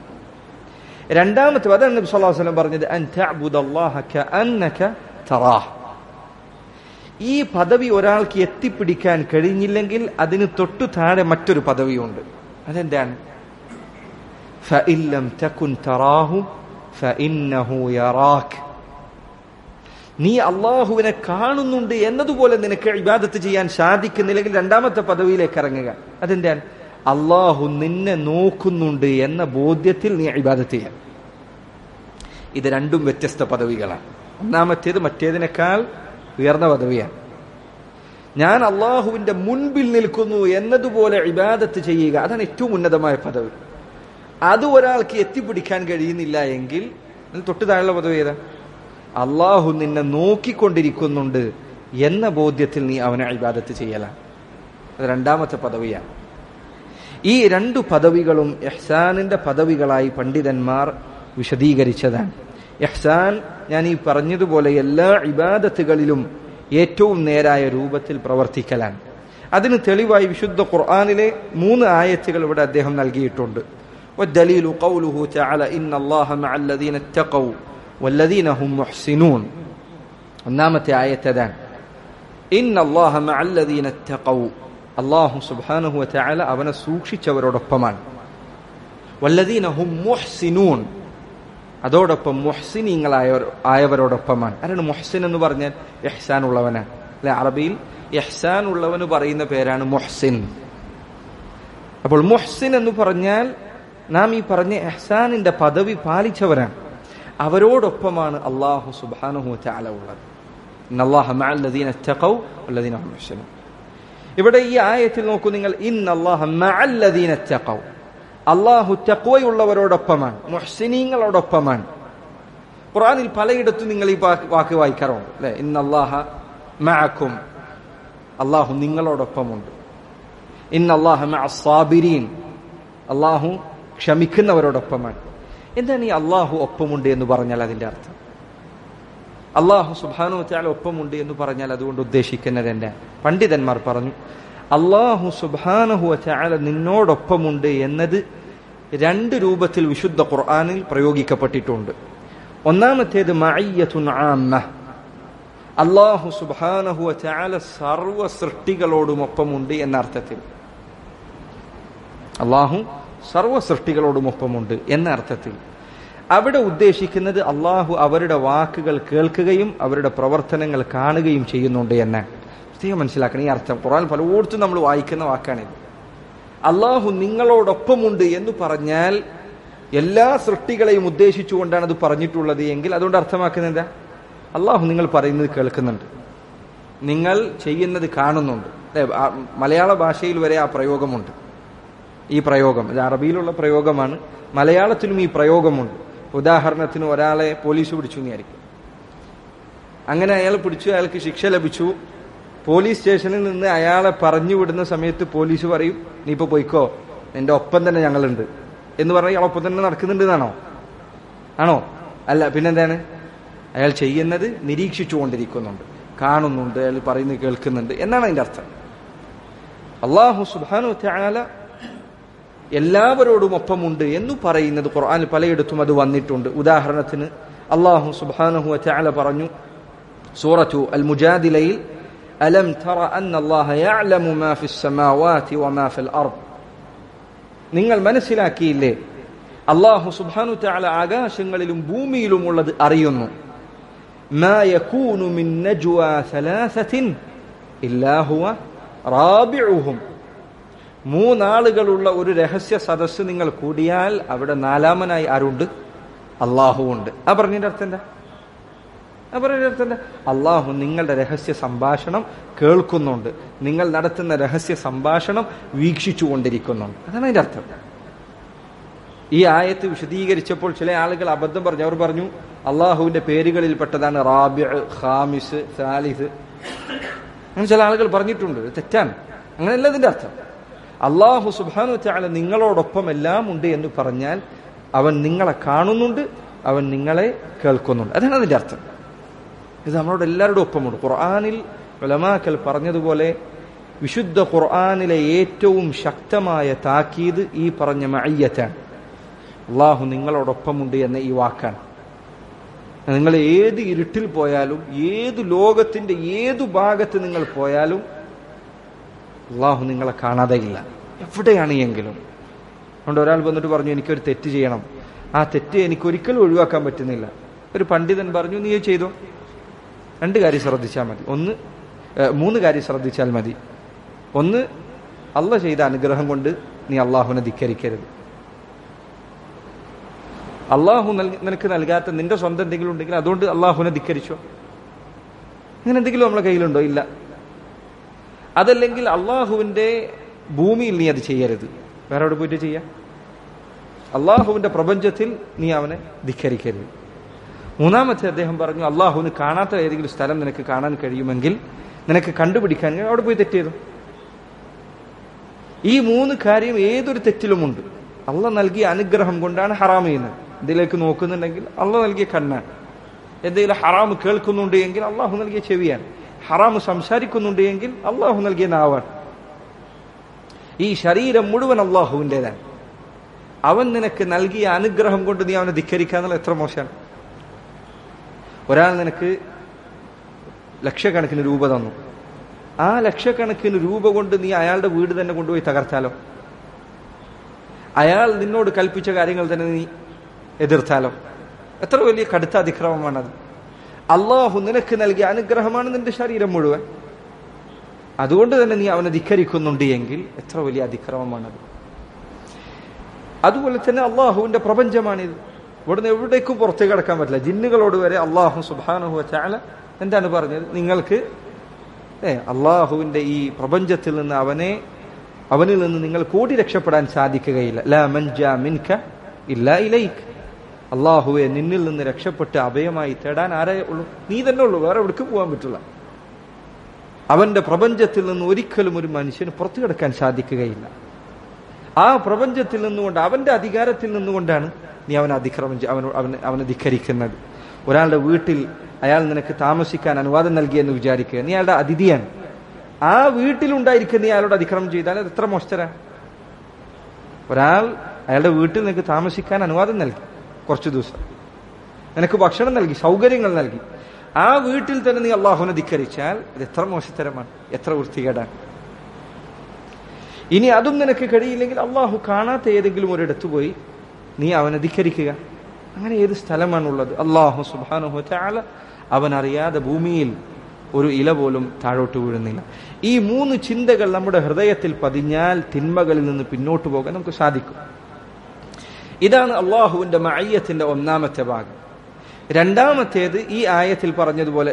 [SPEAKER 1] രണ്ടാമത്തെ അതാണ് നബി സല്ലല്ലാഹു അലൈഹി വസല്ലം പറഞ്ഞത് അൻ തഅബുദല്ലാഹ കഅന്നക തറാഹ് ഈ പദവി ഒരാൾക്ക് എത്തിപ്പിടിക്കാൻ കഴിഞ്ഞില്ലെങ്കിൽ അതിന് തൊട്ടു താഴെ മറ്റൊരു പദവിയുണ്ട് അതെന്താണ് ഫഇല്ലം തകുൻ തറാഹു ഫഇന്നഹു യറാക് നീ അള്ളാഹുവിനെ കാണുന്നുണ്ട് എന്നതുപോലെ നിനക്ക് ഇബാദത്ത് ചെയ്യാൻ സാധിക്കുന്നില്ലെങ്കിൽ രണ്ടാമത്തെ പദവിയിലേക്ക് ഇറങ്ങുക അതെന്താണ് അള്ളാഹു നിന്നെ നോക്കുന്നുണ്ട് എന്ന ബോധ്യത്തിൽ നീ ഇബാദത്ത് ചെയ്യാം ഇത് രണ്ടും വ്യത്യസ്ത പദവികളാണ് ഒന്നാമത്തേത് മറ്റേതിനേക്കാൾ ഉയർന്ന പദവിയാണ് ഞാൻ അള്ളാഹുവിന്റെ മുൻപിൽ നിൽക്കുന്നു എന്നതുപോലെ ഇബാദത്ത് ചെയ്യുക അതാണ് ഏറ്റവും ഉന്നതമായ പദവി അത് ഒരാൾക്ക് എത്തിപ്പിടിക്കാൻ കഴിയുന്നില്ല എങ്കിൽ തൊട്ട് താഴെയുള്ള പദവി ഏതാ അള്ളാഹു നിന്നെ നോക്കിക്കൊണ്ടിരിക്കുന്നുണ്ട് എന്ന ബോധ്യത്തിൽ നീ അവനെ ഇബാദത്ത് ചെയ്യലാണ് അത് രണ്ടാമത്തെ പദവിയാണ് ഈ രണ്ടു പദവികളും എഹ്സാനിന്റെ പദവികളായി പണ്ഡിതന്മാർ വിശദീകരിച്ചതാണ് എഹ്സാൻ ഞാൻ ഈ പറഞ്ഞതുപോലെ എല്ലാ ഇബാദത്തുകളിലും ഏറ്റവും നേരായ രൂപത്തിൽ പ്രവർത്തിക്കലാണ് അതിന് തെളിവായി വിശുദ്ധ ഖുർആാനിലെ മൂന്ന് ആയത്തുകൾ ഇവിടെ അദ്ദേഹം നൽകിയിട്ടുണ്ട് والدليل قوله تعالى إن الله مع الذين اتقوا والذين هم محسنون ഒന്നാമത്തെ ആയത്തതാണ് ഇന്ന അല്ലാഹ മഅ الذين اتقوا അള്ളാഹു സുബ്ഹാനഹു വതആല അവനെ സൂക്ഷിച്ചവരോടൊപ്പമാണ് വല്ലദീന ഹും മുഹ്സിനൂൻ അതോടൊപ്പം മുഹ്സിനീങ്ങളായ ആയവരോടൊപ്പമാണ് ആരാണ് മുഹ്സിൻ എന്ന് പറഞ്ഞാൽ ഇഹ്സാൻ ഉള്ളവനാണ് അല്ലെ അറബിയിൽ ഇഹ്സാൻ ഉള്ളവന് പറയുന്ന പേരാണ് മുഹ്സിൻ അപ്പോൾ മുഹ്സിൻ എന്ന് പറഞ്ഞാൽ നാം ഈ പറഞ്ഞ എഹ്സാനിന്റെ പദവി പാലിച്ചവരാണ് അവരോടൊപ്പമാണ് അള്ളാഹു സുബാനുഹു ചാല ഉള്ളത് ഇവിടെ ഈ ആയത്തിൽ നോക്കൂ നിങ്ങൾ ഇന്നല്ലാഹു അള്ളാഹു തെക്വയുള്ളവരോടൊപ്പമാണ് മുഹ്സിനീങ്ങളോടൊപ്പമാണ് ഖുറാനിൽ പലയിടത്തും നിങ്ങൾ ഈ വാക്ക് വായിക്കാറുണ്ട് അല്ലെ ഇന്നല്ലാഹ മഅക്കും അള്ളാഹു നിങ്ങളോടൊപ്പമുണ്ട് ഇന്നല്ലാഹ സാബിരീൻ അള്ളാഹു ക്ഷമിക്കുന്നവരോടൊപ്പമാണ് എന്താണ് ഈ അള്ളാഹു ഒപ്പമുണ്ട് എന്ന് പറഞ്ഞാൽ അതിന്റെ അർത്ഥം അള്ളാഹു സുബാനു വച്ചാൽ ഒപ്പമുണ്ട് എന്ന് പറഞ്ഞാൽ അതുകൊണ്ട് ഉദ്ദേശിക്കുന്നത് എന്റെ പണ്ഡിതന്മാർ പറഞ്ഞു അള്ളാഹു സുബാനഹു ചാല നിന്നോടൊപ്പമുണ്ട് എന്നത് രണ്ട് രൂപത്തിൽ വിശുദ്ധ ഖുർആാനിൽ പ്രയോഗിക്കപ്പെട്ടിട്ടുണ്ട് ഒന്നാമത്തേത് മഅയ്യത്തുൻ ആമ്മ അള്ളാഹു സുബാനഹു ചാല സർവ സൃഷ്ടികളോടുമൊപ്പമുണ്ട് എന്ന അർത്ഥത്തിൽ അള്ളാഹു സർവ സൃഷ്ടികളോടുമൊപ്പമുണ്ട് എന്ന അർത്ഥത്തിൽ അവിടെ ഉദ്ദേശിക്കുന്നത് അള്ളാഹു അവരുടെ വാക്കുകൾ കേൾക്കുകയും അവരുടെ പ്രവർത്തനങ്ങൾ കാണുകയും ചെയ്യുന്നുണ്ട് എന്നാണ് പ്രത്യേകം മനസ്സിലാക്കണം ഈ അർത്ഥം ഖുറാൻ പലയിടത്തും നമ്മൾ വായിക്കുന്ന വാക്കാണിത് അള്ളാഹു നിങ്ങളോടൊപ്പമുണ്ട് എന്ന് പറഞ്ഞാൽ എല്ലാ സൃഷ്ടികളെയും ഉദ്ദേശിച്ചുകൊണ്ടാണ് അത് പറഞ്ഞിട്ടുള്ളത് എങ്കിൽ അതുകൊണ്ട് അർത്ഥമാക്കുന്നത് എന്താ അള്ളാഹു നിങ്ങൾ പറയുന്നത് കേൾക്കുന്നുണ്ട് നിങ്ങൾ ചെയ്യുന്നത് കാണുന്നുണ്ട് അല്ലേ? ആ മലയാള ഭാഷയിൽ വരെ ആ പ്രയോഗമുണ്ട് ഈ പ്രയോഗം ഇത് അറബിയിലുള്ള പ്രയോഗമാണ് മലയാളത്തിലും ഈ പ്രയോഗമുണ്ട് ഉദാഹരണത്തിന് ഒരാളെ പോലീസ് പിടിച്ചു എന്നായിരിക്കും അങ്ങനെ അയാൾ പിടിച്ചു അയാൾക്ക് ശിക്ഷ ലഭിച്ചു പോലീസ് സ്റ്റേഷനിൽ നിന്ന് അയാളെ പറഞ്ഞു വിടുന്ന സമയത്ത് പോലീസ് പറയും നീ ഇപ്പൊ പോയിക്കോ നിന്റെ ഒപ്പം തന്നെ ഞങ്ങളുണ്ട് എന്ന് പറഞ്ഞാൽ ഇയാൾ ഒപ്പം തന്നെ നടക്കുന്നുണ്ട് എന്നാണോ ആണോ അല്ല പിന്നെന്താണ് അയാൾ ചെയ്യുന്നത് നിരീക്ഷിച്ചു കൊണ്ടിരിക്കുന്നുണ്ട് കാണുന്നുണ്ട് അയാൾ പറയുന്നത് കേൾക്കുന്നുണ്ട് എന്നാണ് അതിന്റെ അർത്ഥം അള്ളാഹു സുബാനു ത്യാല എല്ലാവരോടും ഒപ്പമുണ്ട് എന്ന് പറയുന്നത് ഖുർആനിൽ പലയിടത്തും അത് വന്നിട്ടുണ്ട് ഉദാഹരണത്തിന് അള്ളാഹു സുബാനഹു ത്യാല പറഞ്ഞു സൂറത്തു അൽ മുജാദിലയിൽ അലം തറ അന്ന അല്ലാഹ യഅലമു മാ ഫിസ് സമാവാതി വമാ ഫിൽ അർദ് നിങ്ങൾ മനസ്സിലാക്കിയില്ലേ അള്ളാഹു സുബ്ഹാനു തആല ആകാശങ്ങളിലും ഭൂമിയിലുമുള്ളത് അറിയുന്നു ما يكون من نجوى ثلاثة إلا هو رابعهم മൂന്നാളുകളുള്ള ഒരു രഹസ്യ സദസ്സ് നിങ്ങൾ കൂടിയാൽ അവിടെ നാലാമനായി ആരുണ്ട് അള്ളാഹു ഉണ്ട് ആ പറഞ്ഞതിന്റെ അർത്ഥം എന്താ ആ പറഞ്ഞതിന്റെ അർത്ഥം എന്താ അള്ളാഹു നിങ്ങളുടെ രഹസ്യ സംഭാഷണം കേൾക്കുന്നുണ്ട് നിങ്ങൾ നടത്തുന്ന രഹസ്യ സംഭാഷണം വീക്ഷിച്ചു കൊണ്ടിരിക്കുന്നുണ്ട് അതാണ് അതിന്റെ അർത്ഥം ഈ ആയത്ത് വിശദീകരിച്ചപ്പോൾ ചില ആളുകൾ അബദ്ധം പറഞ്ഞു അവർ പറഞ്ഞു അള്ളാഹുവിന്റെ പേരുകളിൽപ്പെട്ടതാണ് റാബിഅ ഖാമിസ് സാലിസ് അങ്ങനെ ചില ആളുകൾ പറഞ്ഞിട്ടുണ്ട് ഇത് തെറ്റാണ് അങ്ങനെയല്ല ഇതിന്റെ അർത്ഥം അള്ളാഹു സുബാനു ചാല നിങ്ങളോടൊപ്പം എല്ലാം ഉണ്ട് എന്ന് പറഞ്ഞാൽ അവൻ നിങ്ങളെ കാണുന്നുണ്ട് അവൻ നിങ്ങളെ കേൾക്കുന്നുണ്ട് അതാണ് അതിന്റെ അർത്ഥം ഇത് നമ്മളോട് എല്ലാവരുടെ ഒപ്പമുണ്ട് ഖുർആാനിൽ ഉലമാക്കൽ പറഞ്ഞതുപോലെ വിശുദ്ധ ഖുർആാനിലെ ഏറ്റവും ശക്തമായ താക്കീത് ഈ പറഞ്ഞ മയ്യത്താണ് അള്ളാഹു നിങ്ങളോടൊപ്പമുണ്ട് എന്ന ഈ വാക്കാണ് നിങ്ങൾ ഏത് ഇരുട്ടിൽ പോയാലും ഏത് ലോകത്തിന്റെ ഏതു ഭാഗത്ത് നിങ്ങൾ പോയാലും അള്ളാഹു നിങ്ങളെ കാണാതെയില്ല എവിടെയാണ് എങ്കിലും അതുകൊണ്ട് ഒരാൾ വന്നിട്ട് പറഞ്ഞു എനിക്കൊരു തെറ്റ് ചെയ്യണം ആ തെറ്റ് എനിക്ക് ഒരിക്കലും ഒഴിവാക്കാൻ പറ്റുന്നില്ല ഒരു പണ്ഡിതൻ പറഞ്ഞു നീ ഇത് ചെയ്തോ രണ്ട് കാര്യം ശ്രദ്ധിച്ചാൽ മതി ഒന്ന് ഏഹ്, മൂന്ന് കാര്യം ശ്രദ്ധിച്ചാൽ മതി ഒന്ന് അല്ല ചെയ്ത അനുഗ്രഹം കൊണ്ട് നീ അള്ളാഹുവിനെ ധിക്കരിക്കരുത് അള്ളാഹു നൽകി- നിനക്ക് നൽകാത്ത നിന്റെ സ്വന്തം എന്തെങ്കിലും ഉണ്ടെങ്കിൽ അതുകൊണ്ട് അള്ളാഹുവിനെ ധിക്കരിച്ചോ അങ്ങനെ എന്തെങ്കിലും നമ്മളെ കയ്യിലുണ്ടോ ഇല്ല അതല്ലെങ്കിൽ അള്ളാഹുവിന്റെ ഭൂമിയിൽ നീ അത് ചെയ്യരുത് വേറെ എവിടെ പോയിട്ട് ചെയ്യാം അള്ളാഹുവിന്റെ പ്രപഞ്ചത്തിൽ നീ അവനെ ധിക്കരിക്കരുത് മൂന്നാമത്തെ അദ്ദേഹം പറഞ്ഞു അള്ളാഹുവിന് കാണാത്ത ഏതെങ്കിലും സ്ഥലം നിനക്ക് കാണാൻ കഴിയുമെങ്കിൽ നിനക്ക് കണ്ടുപിടിക്കാൻ കഴിയും, അവിടെ പോയി തെറ്റ് ചെയ്തു ഈ മൂന്ന് കാര്യം ഏതൊരു തെറ്റിലുമുണ്ട് അള്ള നൽകിയ അനുഗ്രഹം കൊണ്ടാണ് ഹറാം ചെയ്യുന്നത് ഇതിലേക്ക് നോക്കുന്നുണ്ടെങ്കിൽ അള്ള നൽകിയ കണ്ണാണ് എന്തെങ്കിലും ഹറാം കേൾക്കുന്നുണ്ട് എങ്കിൽ അള്ളാഹു നൽകിയ ചെവിയാണ് ഹറാം സംസാരിക്കുന്നുണ്ട് എങ്കിൽ അള്ളാഹു നൽകിയ നാവാണ് ഈ ശരീരം മുഴുവൻ അള്ളാഹുവിൻ്റെതാണ് അവൻ നിനക്ക് നൽകിയ അനുഗ്രഹം കൊണ്ട് നീ അവനെ ധിക്കരിക്കാന്നുള്ള എത്ര മോശമാണ് ഒരാൾ നിനക്ക് ലക്ഷക്കണക്കിന് രൂപ തന്നു ആ ലക്ഷക്കണക്കിന് രൂപ കൊണ്ട് നീ അയാളുടെ വീട് തന്നെ കൊണ്ടുപോയി തകർത്താലോ അയാൾ നിന്നോട് കൽപ്പിച്ച കാര്യങ്ങൾ തന്നെ നീ എതിർത്താലോ എത്ര വലിയ കടുത്ത അതിക്രമമാണത് അള്ളാഹു നിനക്ക് നൽകിയ അനുഗ്രഹമാണ് നിന്റെ ശരീരം മുഴുവൻ അതുകൊണ്ട് തന്നെ നീ അവനെ ധിക്കരിക്കുന്നുണ്ട് എങ്കിൽ എത്ര വലിയ അതിക്രമമാണത് അതുപോലെ തന്നെ അള്ളാഹുവിന്റെ പ്രപഞ്ചമാണിത് ഇവിടുന്ന് എവിടേക്കും പുറത്തേക്ക് കടക്കാൻ പറ്റില്ല ജിന്നുകളോട് വരെ അള്ളാഹു സുബാനുഹു ചാല എന്താണ് പറഞ്ഞത് നിങ്ങൾക്ക് ഏ അള്ളാഹുവിന്റെ ഈ പ്രപഞ്ചത്തിൽ നിന്ന് അവനെ അവനിൽ നിന്ന് നിങ്ങൾ കൂടി രക്ഷപ്പെടാൻ സാധിക്കുകയില്ല ലാ മൻജ മിൻക ഇല്ല ഇലൈക്ക് അള്ളാഹുവെ നിന്നിൽ നിന്ന് രക്ഷപ്പെട്ട് അഭയമായി തേടാൻ ആരേ ഉള്ളൂ നീ തന്നെ ഉള്ളൂ വേറെ എവിടേക്കും പോകാൻ പറ്റില്ല അവന്റെ പ്രപഞ്ചത്തിൽ നിന്ന് ഒരിക്കലും ഒരു മനുഷ്യന് പുറത്തു കിടക്കാൻ സാധിക്കുകയില്ല ആ പ്രപഞ്ചത്തിൽ നിന്നുകൊണ്ട് അവന്റെ അധികാരത്തിൽ നിന്നുകൊണ്ടാണ് നീ അവനെ അതിക്രമം ചെയ്യ- അവന് അവന് അവനെ ധിക്കരിക്കുന്നത് ഒരാളുടെ വീട്ടിൽ അയാൾ നിനക്ക് താമസിക്കാൻ അനുവാദം നൽകിയെന്ന് വിചാരിക്കുക നീ അയാളുടെ അതിഥിയാണ് ആ വീട്ടിലുണ്ടായിരിക്കുന്ന നീ അയാളോട് അതിക്രമം ചെയ്താൽ അത് എത്ര മോശത്തരാ ഒരാൾ അയാളുടെ വീട്ടിൽ നിനക്ക് താമസിക്കാൻ അനുവാദം നൽകി കുറച്ചു ദിവസം നിനക്ക് ഭക്ഷണം നൽകി സൗകര്യങ്ങൾ നൽകി ആ വീട്ടിൽ തന്നെ നീ അള്ളാഹുവിനെ ധിക്കരിച്ചാൽ ഇത് എത്ര മോശത്തരമാണ് എത്ര വൃത്തികേടാണ് ഇനി അതും നിനക്ക് കഴിയില്ലെങ്കിൽ അള്ളാഹു കാണാത്ത ഏതെങ്കിലും ഒരിടത്ത് പോയി നീ അവനെ ധിക്കരിക്കുക അങ്ങനെ ഏത് സ്ഥലമാണുള്ളത് അള്ളാഹു സുബാനുഹു ചാല അവൻ അറിയാതെ ഭൂമിയിൽ ഒരു ഇല പോലും താഴോട്ട് വീഴുന്നില്ല ഈ മൂന്ന് ചിന്തകൾ നമ്മുടെ ഹൃദയത്തിൽ പതിഞ്ഞാൽ തിന്മകളിൽ നിന്ന് പിന്നോട്ട് പോകാൻ നമുക്ക് സാധിക്കും ഇതാണ് അള്ളാഹുവിന്റെ മയ്യത്തിന്റെ ഒന്നാമത്തെ ഭാഗം രണ്ടാമത്തേത് ഈ ആയത്തിൽ പറഞ്ഞതുപോലെ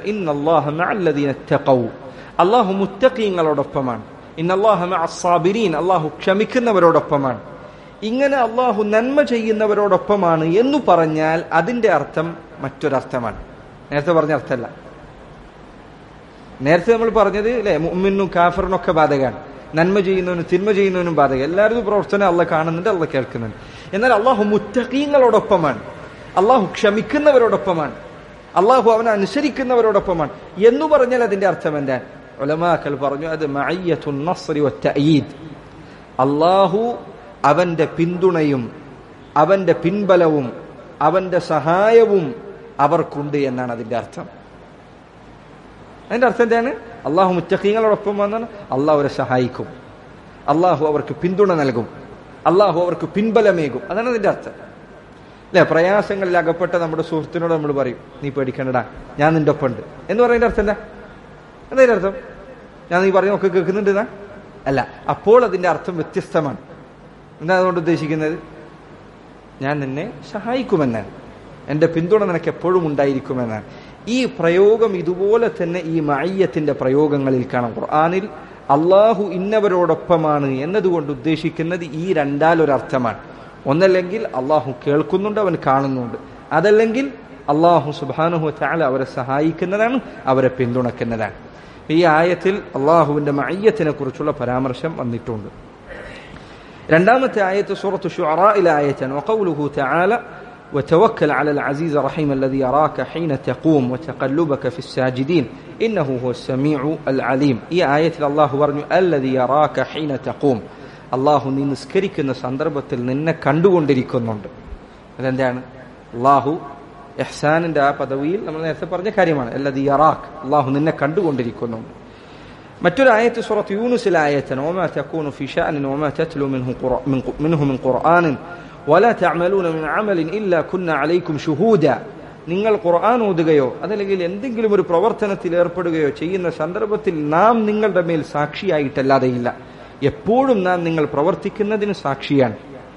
[SPEAKER 1] അള്ളാഹു മുത്തക്കീങ്ങളോടൊപ്പമാണ് ഇന്നല്ലാഹുബിരീൻ അള്ളാഹു ക്ഷമിക്കുന്നവരോടൊപ്പമാണ് ഇങ്ങനെ അള്ളാഹു നന്മ ചെയ്യുന്നവരോടൊപ്പമാണ് എന്ന് പറഞ്ഞാൽ അതിന്റെ അർത്ഥം മറ്റൊരർത്ഥമാണ് നേരത്തെ പറഞ്ഞ അർത്ഥമല്ല നേരത്തെ നമ്മൾ പറഞ്ഞത് അല്ലെ മുമ്മിനും കാഫറിനും ഒക്കെ ബാധകമാണ് നന്മ ചെയ്യുന്നവനും തിന്മ ചെയ്യുന്നവനും ബാധകം എല്ലാവരും പ്രവർത്തനം അള്ള കാണുന്നുണ്ട് അള്ള കേൾക്കുന്നുണ്ട് എന്നാൽ അള്ളാഹു മുത്തഖീങ്ങളോടൊപ്പമാണ് അള്ളാഹു ക്ഷമിക്കുന്നവരോടൊപ്പമാണ് അള്ളാഹു അവനെ അനുസരിക്കുന്നവരോടൊപ്പമാണ് എന്ന് പറഞ്ഞാൽ അതിന്റെ അർത്ഥം എന്താ ഒലമാക്കൽ പറഞ്ഞു അത് അള്ളാഹു അവന്റെ പിന്തുണയും അവന്റെ പിൻബലവും അവന്റെ സഹായവും അവർക്കുണ്ട് എന്നാണ് അതിന്റെ അർത്ഥം അതിന്റെ അർത്ഥം എന്താണ് അള്ളാഹു മുത്തഖീങ്ങളോടൊപ്പം വന്നാൽ അള്ളാഹു അവരെ സഹായിക്കും അള്ളാഹു അവർക്ക് പിന്തുണ നൽകും അള്ളാഹു അവർക്ക് പിൻബലമേകും അതാണ് അതിന്റെ അർത്ഥം അല്ലെ പ്രയാസങ്ങളിൽ അകപ്പെട്ട നമ്മുടെ സുഹൃത്തിനോട് നമ്മൾ പറയും നീ പേടിക്കണ്ടടാ ഞാൻ നിന്റെ ഒപ്പം ഉണ്ട് എന്ന് പറയുന്നതിന്റെ അർത്ഥം എന്താ എന്താ അർത്ഥം ഞാൻ നീ പറയുന്നൊക്കെ കേൾക്കുന്നുണ്ട് അല്ല അപ്പോൾ അതിന്റെ അർത്ഥം വ്യത്യസ്തമാണ് എന്താ അതുകൊണ്ട് ഉദ്ദേശിക്കുന്നത് ഞാൻ നിന്നെ സഹായിക്കുമെന്നാണ് എന്റെ പിന്തുണ നിനക്ക് എപ്പോഴും ഉണ്ടായിരിക്കുമെന്നാണ് ഈ പ്രയോഗം ഇതുപോലെ തന്നെ ഈ മയ്യത്തിന്റെ പ്രയോഗങ്ങളിൽ കാണാം ഖുർആാനിൽ അള്ളാഹു ഇന്നവരോടൊപ്പമാണ് എന്നതുകൊണ്ട് ഉദ്ദേശിക്കുന്നത് ഈ രണ്ടാലൊരർത്ഥമാണ് ഒന്നല്ലെങ്കിൽ അള്ളാഹു കേൾക്കുന്നുണ്ട് അവൻ കാണുന്നുണ്ട് അതല്ലെങ്കിൽ അള്ളാഹു സുബാനുഹു താല അവരെ സഹായിക്കുന്നതാണ് അവരെ പിന്തുണക്കുന്നതാണ് ഈ ആയത്തിൽ അള്ളാഹുവിന്റെ മയ്യത്തിനെ കുറിച്ചുള്ള പരാമർശം വന്നിട്ടുണ്ട് രണ്ടാമത്തെ ആയത്ത് സൂറത്ത് ഷുഅറയിലെ ആയത്താണ് വഖൗലുഹു തആല وتوكل على العزيز الرحيم الذي يراك حين تقوم وتقلبك في الساجدين إنه هو السميع العليم ഈ ആയത്തിൽ അള്ളാഹു പറഞ്ഞു الذي يراك حين تقوم അള്ളാഹു നീ നിസ്കരിക്കുന്ന സന്ദർഭത്തിൽ നിന്നെ കണ്ടുകൊണ്ടിരിക്കുന്നുണ്ട് അതെന്താണ് അള്ളാഹു എഹ്സാനിന്റെ ആ പദവിയിൽ നമ്മൾ നേരത്തെ പറഞ്ഞ കാര്യമാണ് അല്ലത് യറാഖ് അള്ളാഹു നിന്നെ കണ്ടുകൊണ്ടിരിക്കുന്നുണ്ട് മറ്റൊരു ആയത്ത് സുറത്ത് യൂനുസിലെ ആയത്തിന് وما تكون في شأن وما تتلو منه منه من قرآن ولا تعملون من عمل إلا كنا عليكم شهودا നിങ്ങൾ ഖുർആൻ ഓതുകയോ അതല്ലെങ്കിൽ എന്തെങ്കിലും ഒരു പ്രവർത്തനത്തിൽ ഏർപ്പെടുകയോ ചെയ്യുന്ന സന്ദർഭത്തിൽ നാം നിങ്ങളുടെ മേൽ സാക്ഷിയായിട്ടല്ലാതെ ഇല്ല എപ്പോഴും നാം നിങ്ങൾ പ്രവർത്തിക്കുന്നതിന് സാക്ഷിയാണ്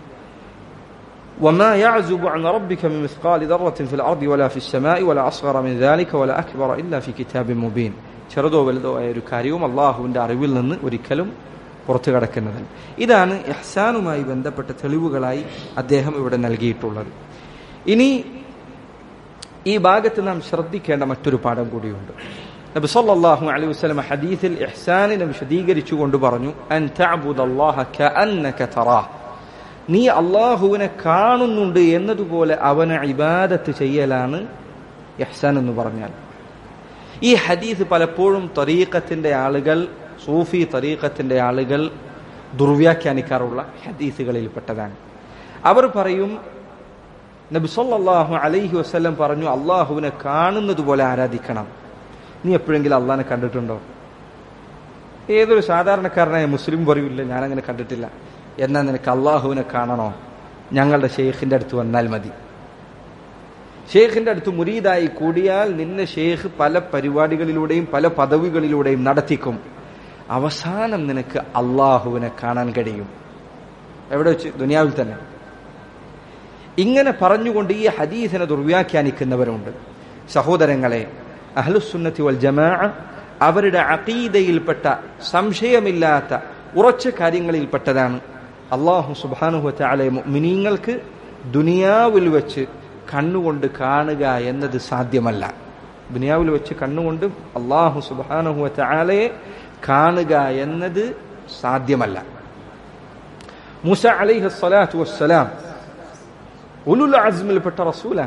[SPEAKER 1] وما يعزب عن ربك من مثقال ذرة في الأرض ولا في السماء ولا أصغر من ذلك ولا أكبر إلا في كتاب مبين ചെറുതോ വലുതോ ആയ ഒരു കാര്യവും അള്ളാഹുവിന്റെ അറിവിൽ നിന്ന് ഒരിക്കലും പുറത്തു കടക്കുന്നതല്ല ഇതാണ് ഇഹ്സാനുമായി ബന്ധപ്പെട്ട തെളിവുകളായി അദ്ദേഹം ഇവിടെ നൽകിയിട്ടുള്ളത് ഇനി ഈ ഭാഗത്ത് നാം ശ്രദ്ധിക്കേണ്ട മറ്റൊരു പാഠം കൂടിയുണ്ട് നബി സല്ലല്ലാഹു അലൈഹി വസല്ലം ഹദീസിൽ ഇഹ്സാനിനെ വിശദീകരിച്ചുകൊണ്ട് പറഞ്ഞു അൻ തഅബുദല്ലാഹ കഅന്നക തറാഹ് നീ അള്ളാഹുവിനെ കാണുന്നുണ്ട് എന്നതുപോലെ അവനെ ഇബാദത്ത് ചെയ്യലാണ് ഇഹ്സാൻ എന്ന് പറഞ്ഞാൽ ഈ ഹദീസ് പലപ്പോഴും തരീഖത്തിന്റെ ആളുകൾ സൂഫി തരീഖത്തിന്റെ ആളുകൾ ദുർവ്യാഖ്യാനിക്കാറുള്ള ഹദീസുകളിൽപ്പെട്ടതാണ് അവർ പറയും നബി സല്ലല്ലാഹു അലൈഹി വസല്ലം പറഞ്ഞു അള്ളാഹുവിനെ കാണുന്നത് പോലെ ആരാധിക്കണം നീ എപ്പോഴെങ്കിലും അള്ളാഹിനെ കണ്ടിട്ടുണ്ടോ ഏതൊരു സാധാരണക്കാരനായ മുസ്ലിം പറയൂല്ല ഞാനങ്ങനെ കണ്ടിട്ടില്ല എന്നാൽ നിനക്ക് അള്ളാഹുവിനെ കാണണോ ഞങ്ങളുടെ ഷെയ്ഖിന്റെ അടുത്ത് വന്നാൽ മതി ഷെയ്ഖിന്റെ അടുത്ത് മുരീദായി കൂടിയാൽ നിന്നെ ഷെയ്ഖ് പല പരിപാടികളിലൂടെയും പല പദവികളിലൂടെയും നടത്തിക്കും അവസാനം നിനക്ക് അള്ളാഹുവിനെ കാണാൻ കഴിയും എവിടെ വെച്ച് ദുനിയാവിൽ തന്നെ ഇങ്ങനെ പറഞ്ഞുകൊണ്ട് ഈ ഹദീസിനെ ദുർവ്യാഖ്യാനിക്കുന്നവരുണ്ട് സഹോദരങ്ങളെ അഹ്ലുസുന്നത്തി വൽ ജമാ അവരുടെ അഖീദയിൽപ്പെട്ട സംശയമില്ലാത്ത ഉറച്ച കാര്യങ്ങളിൽപ്പെട്ടതാണ് അള്ളാഹു സുബാനുഹത്ത അലെ മിനിങ്ങൾക്ക് ദുനിയാവിൽ വെച്ച് കണ്ണുകൊണ്ട് കാണുക എന്നത് സാധ്യമല്ല ദുനിയാവിൽ വെച്ച് കണ്ണുകൊണ്ട് അള്ളാഹു സുബാനുഹത്ത ആലയെ കാണുക എന്നത് സാധ്യമല്ല മുസ അലൈഹി സ്വലാത്തു വസ്സലാം ഉലുൽ അസ്മിൽപ്പെട്ട റസൂല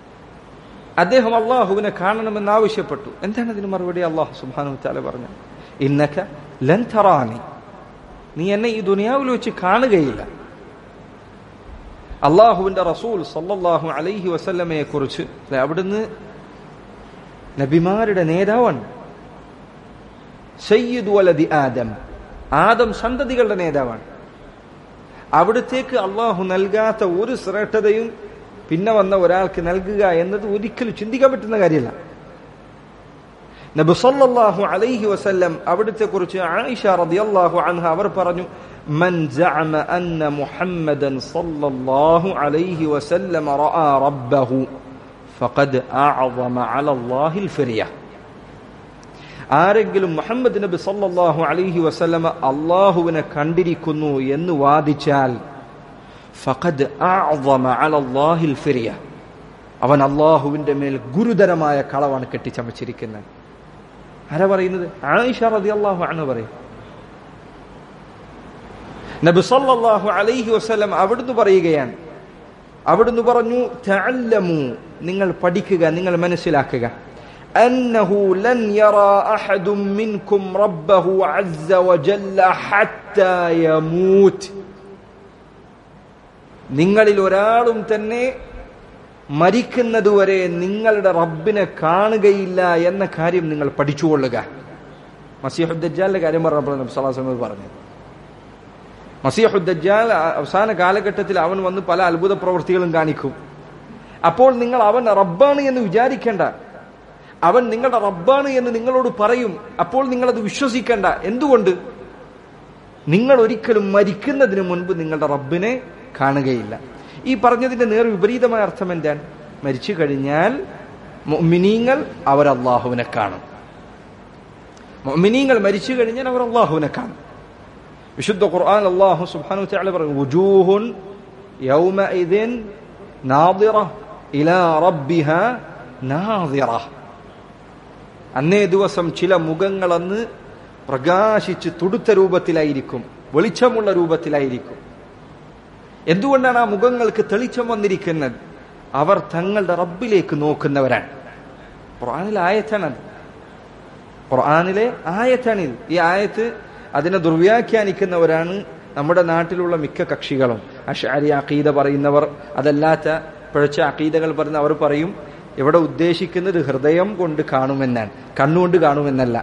[SPEAKER 1] അദ്ദേഹം അള്ളാഹുവിനെ കാണണമെന്ന് ആവശ്യപ്പെട്ടു എന്താണ് അതിന് മറുപടി അള്ളാഹു സുബാനു താല പറഞ്ഞത് ഇന്നക ലൻ തറാനി നീ എന്നെ ഈ ദുനിയാവിൽ വെച്ച് കാണുകയില്ല അള്ളാഹുവിന്റെ റസൂൽ സല്ലല്ലാഹു അലൈഹി വസല്ലമയെ കുറിച്ച് അല്ലെ, അവിടുന്ന് നബിമാരുടെ നേതാവാണ് സയ്യിദ് വലദി ആദം ആദം സന്തതികളുടെ നേതാവാണ് അവിടത്തേക്ക് അള്ളാഹു നൽകാത്ത ഒരു ശ്രേഷ്ഠതയും പിന്നെ വന്ന ഒരാൾക്ക് നൽകുക എന്നത് ഒരിക്കലും ചിന്തിക്കാൻ പറ്റുന്ന കാര്യമല്ല നബി സല്ലല്ലാഹു അലൈഹി വസല്ലം അവിടുത്തെ കുറിച്ച് ആയിഷ റളിയല്ലാഹു അൻഹ അവർ പറഞ്ഞു من زعم أن محمدا صلى الله عليه وسلم رأى ربه فقد أعظم على الله الفرية ആരെങ്കിലും മുഹമ്മദ് നബി സല്ലല്ലാഹു അലൈഹി വസല്ലമ അള്ളാഹുവിനെ കണ്ടിരിക്കുന്നു എന്ന് വാദിച്ചാൽ ഫഖദ് അഅ്ളമ അലല്ലാഹിൽ ഫിരിയ അവൻ അള്ളാഹുവിന്റെ മേൽ ഗുരുതരമായ കളവാണ് കെട്ടിച്ചമച്ചിരിക്കുന്നത് ആരാ പറയുന്നത് ആയിഷ റളിയല്ലാഹു അൻഹ പറയും നബി സല്ലല്ലാഹു അലൈഹി വസല്ലം അവിടുന്ന് പറയുകയാണ് അവിടുന്ന് പറഞ്ഞു തഅല്ലമു നിങ്ങൾ പഠിക്കുക നിങ്ങൾ മനസ്സിലാക്കുക أنه لن يرى أحد منكم ربه عز وجل حتى يموت നിങ്ങളിൽ ഒരാളും തന്നെ മരിക്കുന്നതുവരെ നിങ്ങളുടെ റബ്ബിനെ കാണുകയില്ല എന്ന കാര്യം നിങ്ങൾ പഠിച്ചുകൊള്ളുക മസീഹുദ്ദാലിന്റെ കാര്യം പറഞ്ഞപ്പോൾ നബി സല്ലല്ലാഹു അലൈഹി വസല്ലം പറഞ്ഞു മസീഹുദ്ദാൽ അവസാന കാലഘട്ടത്തിൽ അവൻ വന്ന് പല അത്ഭുത പ്രവൃത്തികളും കാണിക്കും അപ്പോൾ നിങ്ങൾ അവൻ റബ്ബാണ് എന്ന് വിചാരിക്കേണ്ട അവൻ നിങ്ങളുടെ റബ്ബാണ് എന്ന് നിങ്ങളോട് പറയും അപ്പോൾ നിങ്ങളത് വിശ്വസിക്കേണ്ട എന്തുകൊണ്ട് നിങ്ങൾ ഒരിക്കലും മരിക്കുന്നതിന് മുൻപ് നിങ്ങളുടെ റബ്ബിനെ കാണുകയില്ല ഈ പറഞ്ഞതിന്റെ നേർ വിപരീതമായ അർത്ഥം എന്താണ് മരിച്ചു കഴിഞ്ഞാൽ മിനിങ്ങൾ അവർ അള്ളാഹുവിനെ കാണും മിനിങ്ങൾ മരിച്ചു കഴിഞ്ഞാൽ അവർ അള്ളാഹുവിനെ കാണും വിശുദ്ധ ഖുർആൻ അള്ളാഹു സുബ്ഹാനഹു വതആല പറഞ്ഞു വുജൂഹുൻ യൗമഇദിൻ നാദിറ ഇലാ റബ്ബിഹ നാദിറ അന്നേ ദിവസം ചില മുഖങ്ങൾ അന്ന് പ്രകാശിച്ച് തുടുത്ത രൂപത്തിലായിരിക്കും വെളിച്ചമുള്ള രൂപത്തിലായിരിക്കും എന്തുകൊണ്ടാണ് ആ മുഖങ്ങൾക്ക് തെളിച്ചം വന്നിരിക്കുന്നത് അവർ തങ്ങളുടെ റബ്ബിലേക്ക് നോക്കുന്നവരാണ് ഖുർആനിലെ ആയത്താണത് ഖുർആനിലെ ആയത്താണിത് ഈ ആയത്ത് അതിനെ ദുർവ്യാഖ്യാനിക്കുന്നവരാണ് നമ്മുടെ നാട്ടിലുള്ള മിക്ക കക്ഷികളും അഷാരി അഖീദ പറയുന്നവർ അതല്ലാത്ത പിഴച്ച അഖീദകൾ പറയുന്ന അവർ പറയും ഇവിടെ ഉദ്ദേശിക്കുന്നത് ഹൃദയം കൊണ്ട് കാണുമെന്നാണ് കണ്ണുകൊണ്ട് കാണുമെന്നല്ല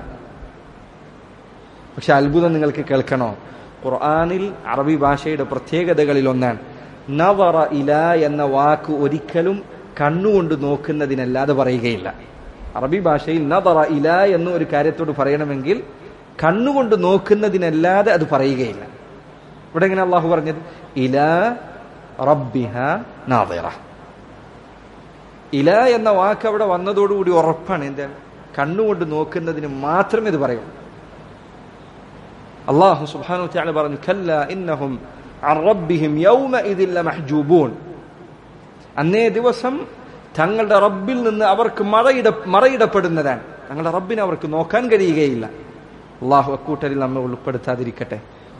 [SPEAKER 1] പക്ഷെ അത്ഭുതം നിങ്ങൾക്ക് കേൾക്കണോ ഖുർആാനിൽ അറബി ഭാഷയുടെ പ്രത്യേകതകളിൽ ഒന്നാണ് നവറ ഇല എന്ന വാക്ക് ഒരിക്കലും കണ്ണുകൊണ്ട് നോക്കുന്നതിനല്ലാതെ പറയുകയില്ല അറബി ഭാഷയിൽ നവറ ഇല എന്ന ഒരു കാര്യത്തോട് പറയണമെങ്കിൽ കണ്ണുകൊണ്ട് നോക്കുന്നതിനല്ലാതെ അത് പറയുകയില്ല ഇവിടെ എങ്ങനെ അള്ളാഹു പറഞ്ഞത് ഇല റബ്ബിഹ നാദിറ ഇല എന്ന വാക്ക് അവിടെ വന്നതോടുകൂടി ഉറപ്പാണ് എന്താണ് കണ്ണുകൊണ്ട് നോക്കുന്നതിന് മാത്രമേ ഇത് പറയൂ അള്ളാഹു സുബ്ഹാനഹു വതആല പറഞ്ഞു കല്ല ഇന്നഹും അൻ റബ്ബിഹിം യൗമഇദിൻ ലമഹ്ജൂബൂൻ അന്നേ ദിവസം തങ്ങളുടെ റബ്ബിൽ നിന്ന് അവർക്ക് മറയിട മറയിടപ്പെടുന്നതാണ് തങ്ങളുടെ റബ്ബിനെ അവർക്ക് നോക്കാൻ കഴിയുകയില്ല അള്ളാഹു അക്കൂട്ടരിൽ നമ്മെ ഉൾപ്പെടുത്താതിരിക്കട്ടെ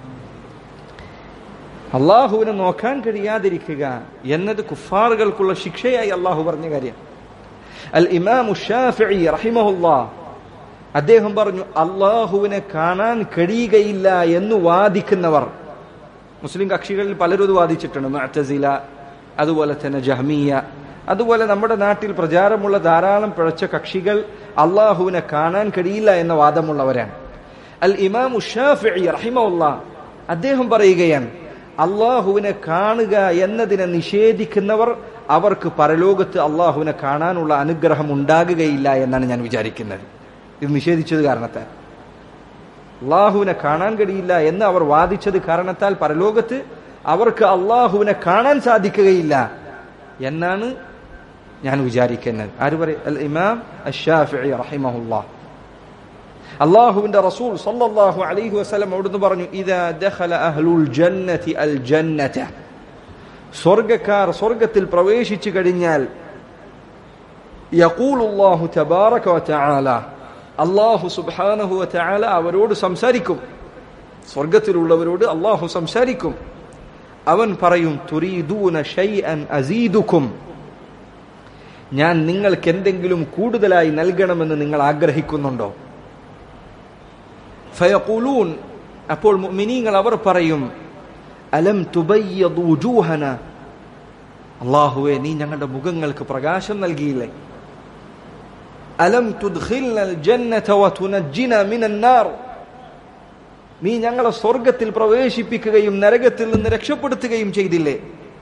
[SPEAKER 1] അള്ളാഹുവിനെ നോക്കാൻ കഴിയാതിരിക്കുക എന്നത് കുഫാറുകൾക്കുള്ള ശിക്ഷയായി അള്ളാഹു പറഞ്ഞ കാര്യം അൽ ഇമാമു ഷാഫിഇ റഹിമഹുല്ലാ അദ്ദേഹം പറഞ്ഞു അള്ളാഹുവിനെ കാണാൻ കഴിയുകയില്ല എന്ന് വാദിക്കുന്നവർ മുസ്ലിം കക്ഷികളിൽ പലരും അത് വാദിച്ചിട്ടുണ്ട് മുഅ്തസില അതുപോലെ തന്നെ ജഹ്മിയ അതുപോലെ നമ്മുടെ നാട്ടിൽ പ്രചാരമുള്ള ധാരാളം പിഴച്ച കക്ഷികൾ അള്ളാഹുവിനെ കാണാൻ കഴിയില്ല എന്ന വാദമുള്ളവരാണ് അൽ ഇമാമു ഷാഫിഇ റഹിമഹുല്ല അദ്ദേഹം പറയുകയാണ് അള്ളാഹുവിനെ കാണുക എന്നതിനെ നിഷേധിക്കുന്നവർ അവർക്ക് പരലോകത്ത് അള്ളാഹുവിനെ കാണാനുള്ള അനുഗ്രഹം ഉണ്ടാകുകയില്ല എന്നാണ് ഞാൻ വിചാരിക്കുന്നത് ഇത് നിഷേധിച്ചത് കാരണത്താൽ അള്ളാഹുവിനെ കാണാൻ കഴിയില്ല എന്ന് അവർ വാദിച്ചത് കാരണത്താൽ പരലോകത്ത് അവർക്ക് അള്ളാഹുവിനെ കാണാൻ സാധിക്കുകയില്ല എന്നാണ് ഞാൻ വിചാരിക്കുന്നത് ആര് പറയും അൽ ഇമാം അഷാഫി റഹിമഹുല്ലാ അള്ളാഹുവിന്റെ റസൂൽ സല്ലല്ലാഹു അലൈഹി വസല്ലം അവിടുന്ന് പറഞ്ഞു ഇദാ ദഖല അഹ്ലുൽ ജന്നതി അൽ ജന്നത സ്വർഗ്ഗക്കാർ സ്വർഗ്ഗത്തിൽ പ്രവേശിച്ചു കഴിഞ്ഞാൽ യഖൂലുല്ലാഹു തബാറക വതആല അള്ളാഹു സുബ്ഹാനഹു വതആല അവരോട് സംസാരിക്കും സ്വർഗ്ഗത്തിലുള്ളവരോട് അള്ളാഹു സംസാരിക്കും അവൻ പറയും തുരീദൂന ഷൈഅൻ അസീദുക്കും ഞാൻ നിങ്ങൾക്ക് എന്തെങ്കിലും കൂടുതലായി നൽകണമെന്ന് നിങ്ങൾ ആഗ്രഹിക്കുന്നുണ്ടോ ഫയഖൂലൂൻ അപ്പോൾ മുഅ്മിനീങ്ങൾ അവർ പറയും അലം തുബയ്യദ് വുജൂഹന അല്ലാഹുവേ നീ ഞങ്ങളുടെ മുഖങ്ങൾക്ക് പ്രകാശം നൽകിയില്ലേ അലം തുദ്ഖിൽനൽ ജന്നത വതുനജ്ജിന മിനൻ നാർ നീ ഞങ്ങളെ സ്വർഗത്തിൽ പ്രവേശിപ്പിക്കുകയും നരകത്തിൽ നിന്ന് രക്ഷപ്പെടുത്തുകയും ചെയ്തില്ലേ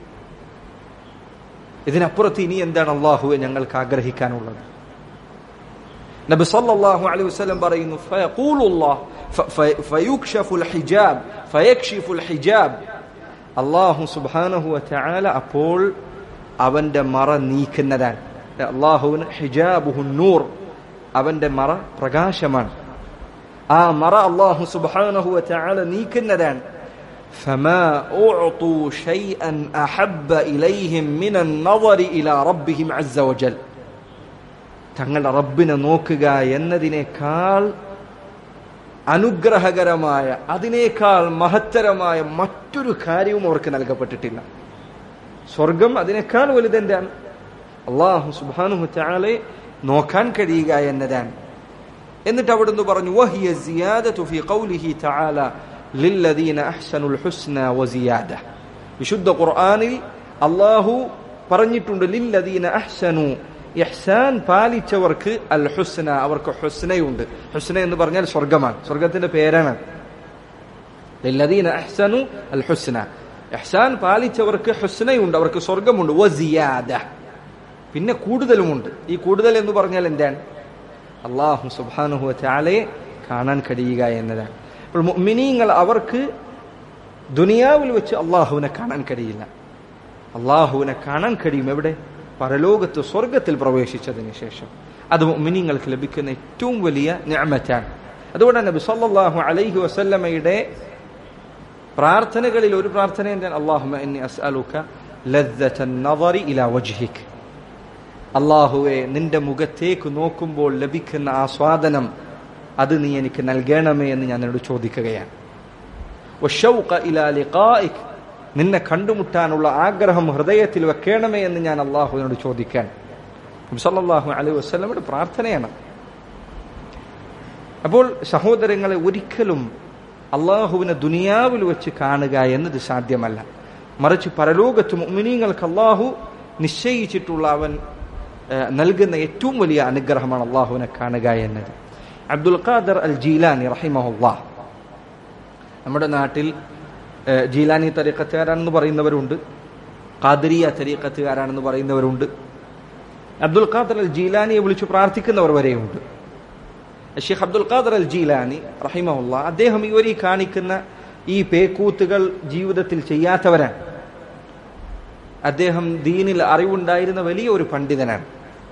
[SPEAKER 1] ഇതിനപ്പുറത്ത് ഇനി എന്താണ് അള്ളാഹുവെ ഞങ്ങൾക്ക് ആഗ്രഹിക്കാനുള്ളത് നബി സല്ലല്ലാഹു അലൈഹി വസല്ലം പറയുന്നു ഫയഖൂലുല്ലാഹ് ഫയുക്ഷഫുൽ ഹിജാബ് ഫയക്ഷിഫുൽ ഹിജാബ് അല്ലാഹു സുബ്ഹാനഹു വതആല അപ്പോൾ അവന്റെ മറ നീക്കുന്നതാണ് അള്ളാഹുവിന് ഹിജാബുഹു നൂർ അവന്റെ മറ പ്രകാശമാണ് ആ മറ അള്ളാഹു സുബ്ഹാനഹു വതആല നീക്കുന്നതാണ് فما أعطوا شيئا أحب إليهم من النظر إلى ربهم عز وجل തങ്ങളുടെ റബ്ബിനെ നോക്കുക എന്നതിനേക്കാൾ അനുഗ്രഹകരമായ അതിനേക്കാൾ മഹത്തരമായ മറ്റൊരു കാര്യവും അവർക്ക് നൽകപ്പെട്ടിട്ടില്ല സ്വർഗം അതിനേക്കാൾ വലുതെന്താണ് അള്ളാഹു സുബാനു ചാളെ നോക്കാൻ കഴിയുക എന്നതാണ് എന്നിട്ട് അവിടുന്ന് പറഞ്ഞു വഹിയ സിയാദത്തു ഫി ഖൗലിഹി തആല ലില്ലദീന അഹ്സനുൽ ഹുസ്ന വസിയാദ വിശുദ്ധ ഖുർആനിൽ അള്ളാഹു പറഞ്ഞിട്ടുണ്ട് ലില്ലദീന അഹ്സനു ഇഹ്സാൻ പാലിച്ചവർക്ക് അൽ ഹുസ്ന അവർക്ക് ഹുസ്നയുണ്ട് ഹുസ്ന എന്ന് പറഞ്ഞാൽ സ്വർഗമാണ് സ്വർഗത്തിന്റെ പേരാണ് ലില്ലദീന അഹ്സനു അൽ ഹുസ്ന ഇഹ്സാൻ പാലിച്ചവർക്ക് ഹുസ്നയുണ്ട് അവർക്ക് സ്വർഗമുണ്ട് വസിയാദ പിന്നെ കൂടുതലുമുണ്ട് ഈ കൂടുതൽ എന്ന് പറഞ്ഞാൽ എന്താണ് അള്ളാഹു സുബാനുഹു ചാലയെ കാണാൻ കഴിയുക എന്നതാണ് അപ്പോൾ മിനിങ്ങൾ അവർക്ക് ദുനിയാവിൽ വെച്ച് അള്ളാഹുവിനെ കാണാൻ കഴിയില്ല അള്ളാഹുവിനെ കാണാൻ കഴിയും എവിടെ പരലോകത്ത് സ്വർഗത്തിൽ പ്രവേശിച്ചതിന് ശേഷം അത് മിനിങ്ങൾക്ക് ലഭിക്കുന്ന ഏറ്റവും വലിയ ഞാമറ്റാണ് അതുകൊണ്ട് നബി സല്ലല്ലാഹു അലൈഹി വസല്ലമയുടെ പ്രാർത്ഥനകളിൽ ഒരു പ്രാർത്ഥന എന്താണ് അള്ളാഹുമ എന്നി അസ്അലുക ലദ്ദത്തൻ നദറി ഇലാ വജ്ഹിക് അള്ളാഹുവെ നിന്റെ മുഖത്തേക്ക് നോക്കുമ്പോൾ ലഭിക്കുന്ന ആസ്വാദനം അത് നീ എനിക്ക് നൽകണമേ എന്ന് ഞാൻ എന്നോട് ചോദിക്കുകയാണ് നിന്നെ കണ്ടുമുട്ടാനുള്ള ആഗ്രഹം ഹൃദയത്തിൽ വെക്കണമേ എന്ന് ഞാൻ അള്ളാഹുവിനോട് ചോദിക്കാൻ സല്ലാഹു അലൈഹി വസ്ലമയുടെ പ്രാർത്ഥനയാണ് അപ്പോൾ സഹോദരങ്ങളെ ഒരിക്കലും അള്ളാഹുവിനെ ദുനിയാവിൽ വെച്ച് കാണുക എന്നത് സാധ്യമല്ല മറിച്ച് പരലോകത്ത് മുഅ്മിനീങ്ങൾക്ക് അള്ളാഹു നിശ്ചയിച്ചിട്ടുള്ള അവൻ നൽകുന്ന ഏറ്റവും വലിയ അനുഗ്രഹമാണ് അള്ളാഹുവിനെ കാണുക എന്നത് അബ്ദുൽ ഖാദർ അൽ ജീലാനി റഹിമഹുല്ലാ നമ്മുടെ നാട്ടിൽ ജീലാനി തരീക്കത്തുകാരാണെന്ന് പറയുന്നവരുണ്ട് ഖാദരിയ തരീക്കത്തുകാരാണെന്ന് പറയുന്നവരുണ്ട് അബ്ദുൽ ഖാദർ അൽ ജീലാനിയെ വിളിച്ചു പ്രാർത്ഥിക്കുന്നവർ വരെയുണ്ട് ഷെയ്ഖ് അബ്ദുൽ ഖാദർ അൽ ജീലാനി റഹിമഹുല്ല അദ്ദേഹം ഇവർ ഈ കാണിക്കുന്ന ഈ പേക്കൂത്തുകൾ ജീവിതത്തിൽ ചെയ്യാത്തവരാണ് അദ്ദേഹം ദീനിൽ അറിവുണ്ടായിരുന്ന വലിയ ഒരു പണ്ഡിതനാണ്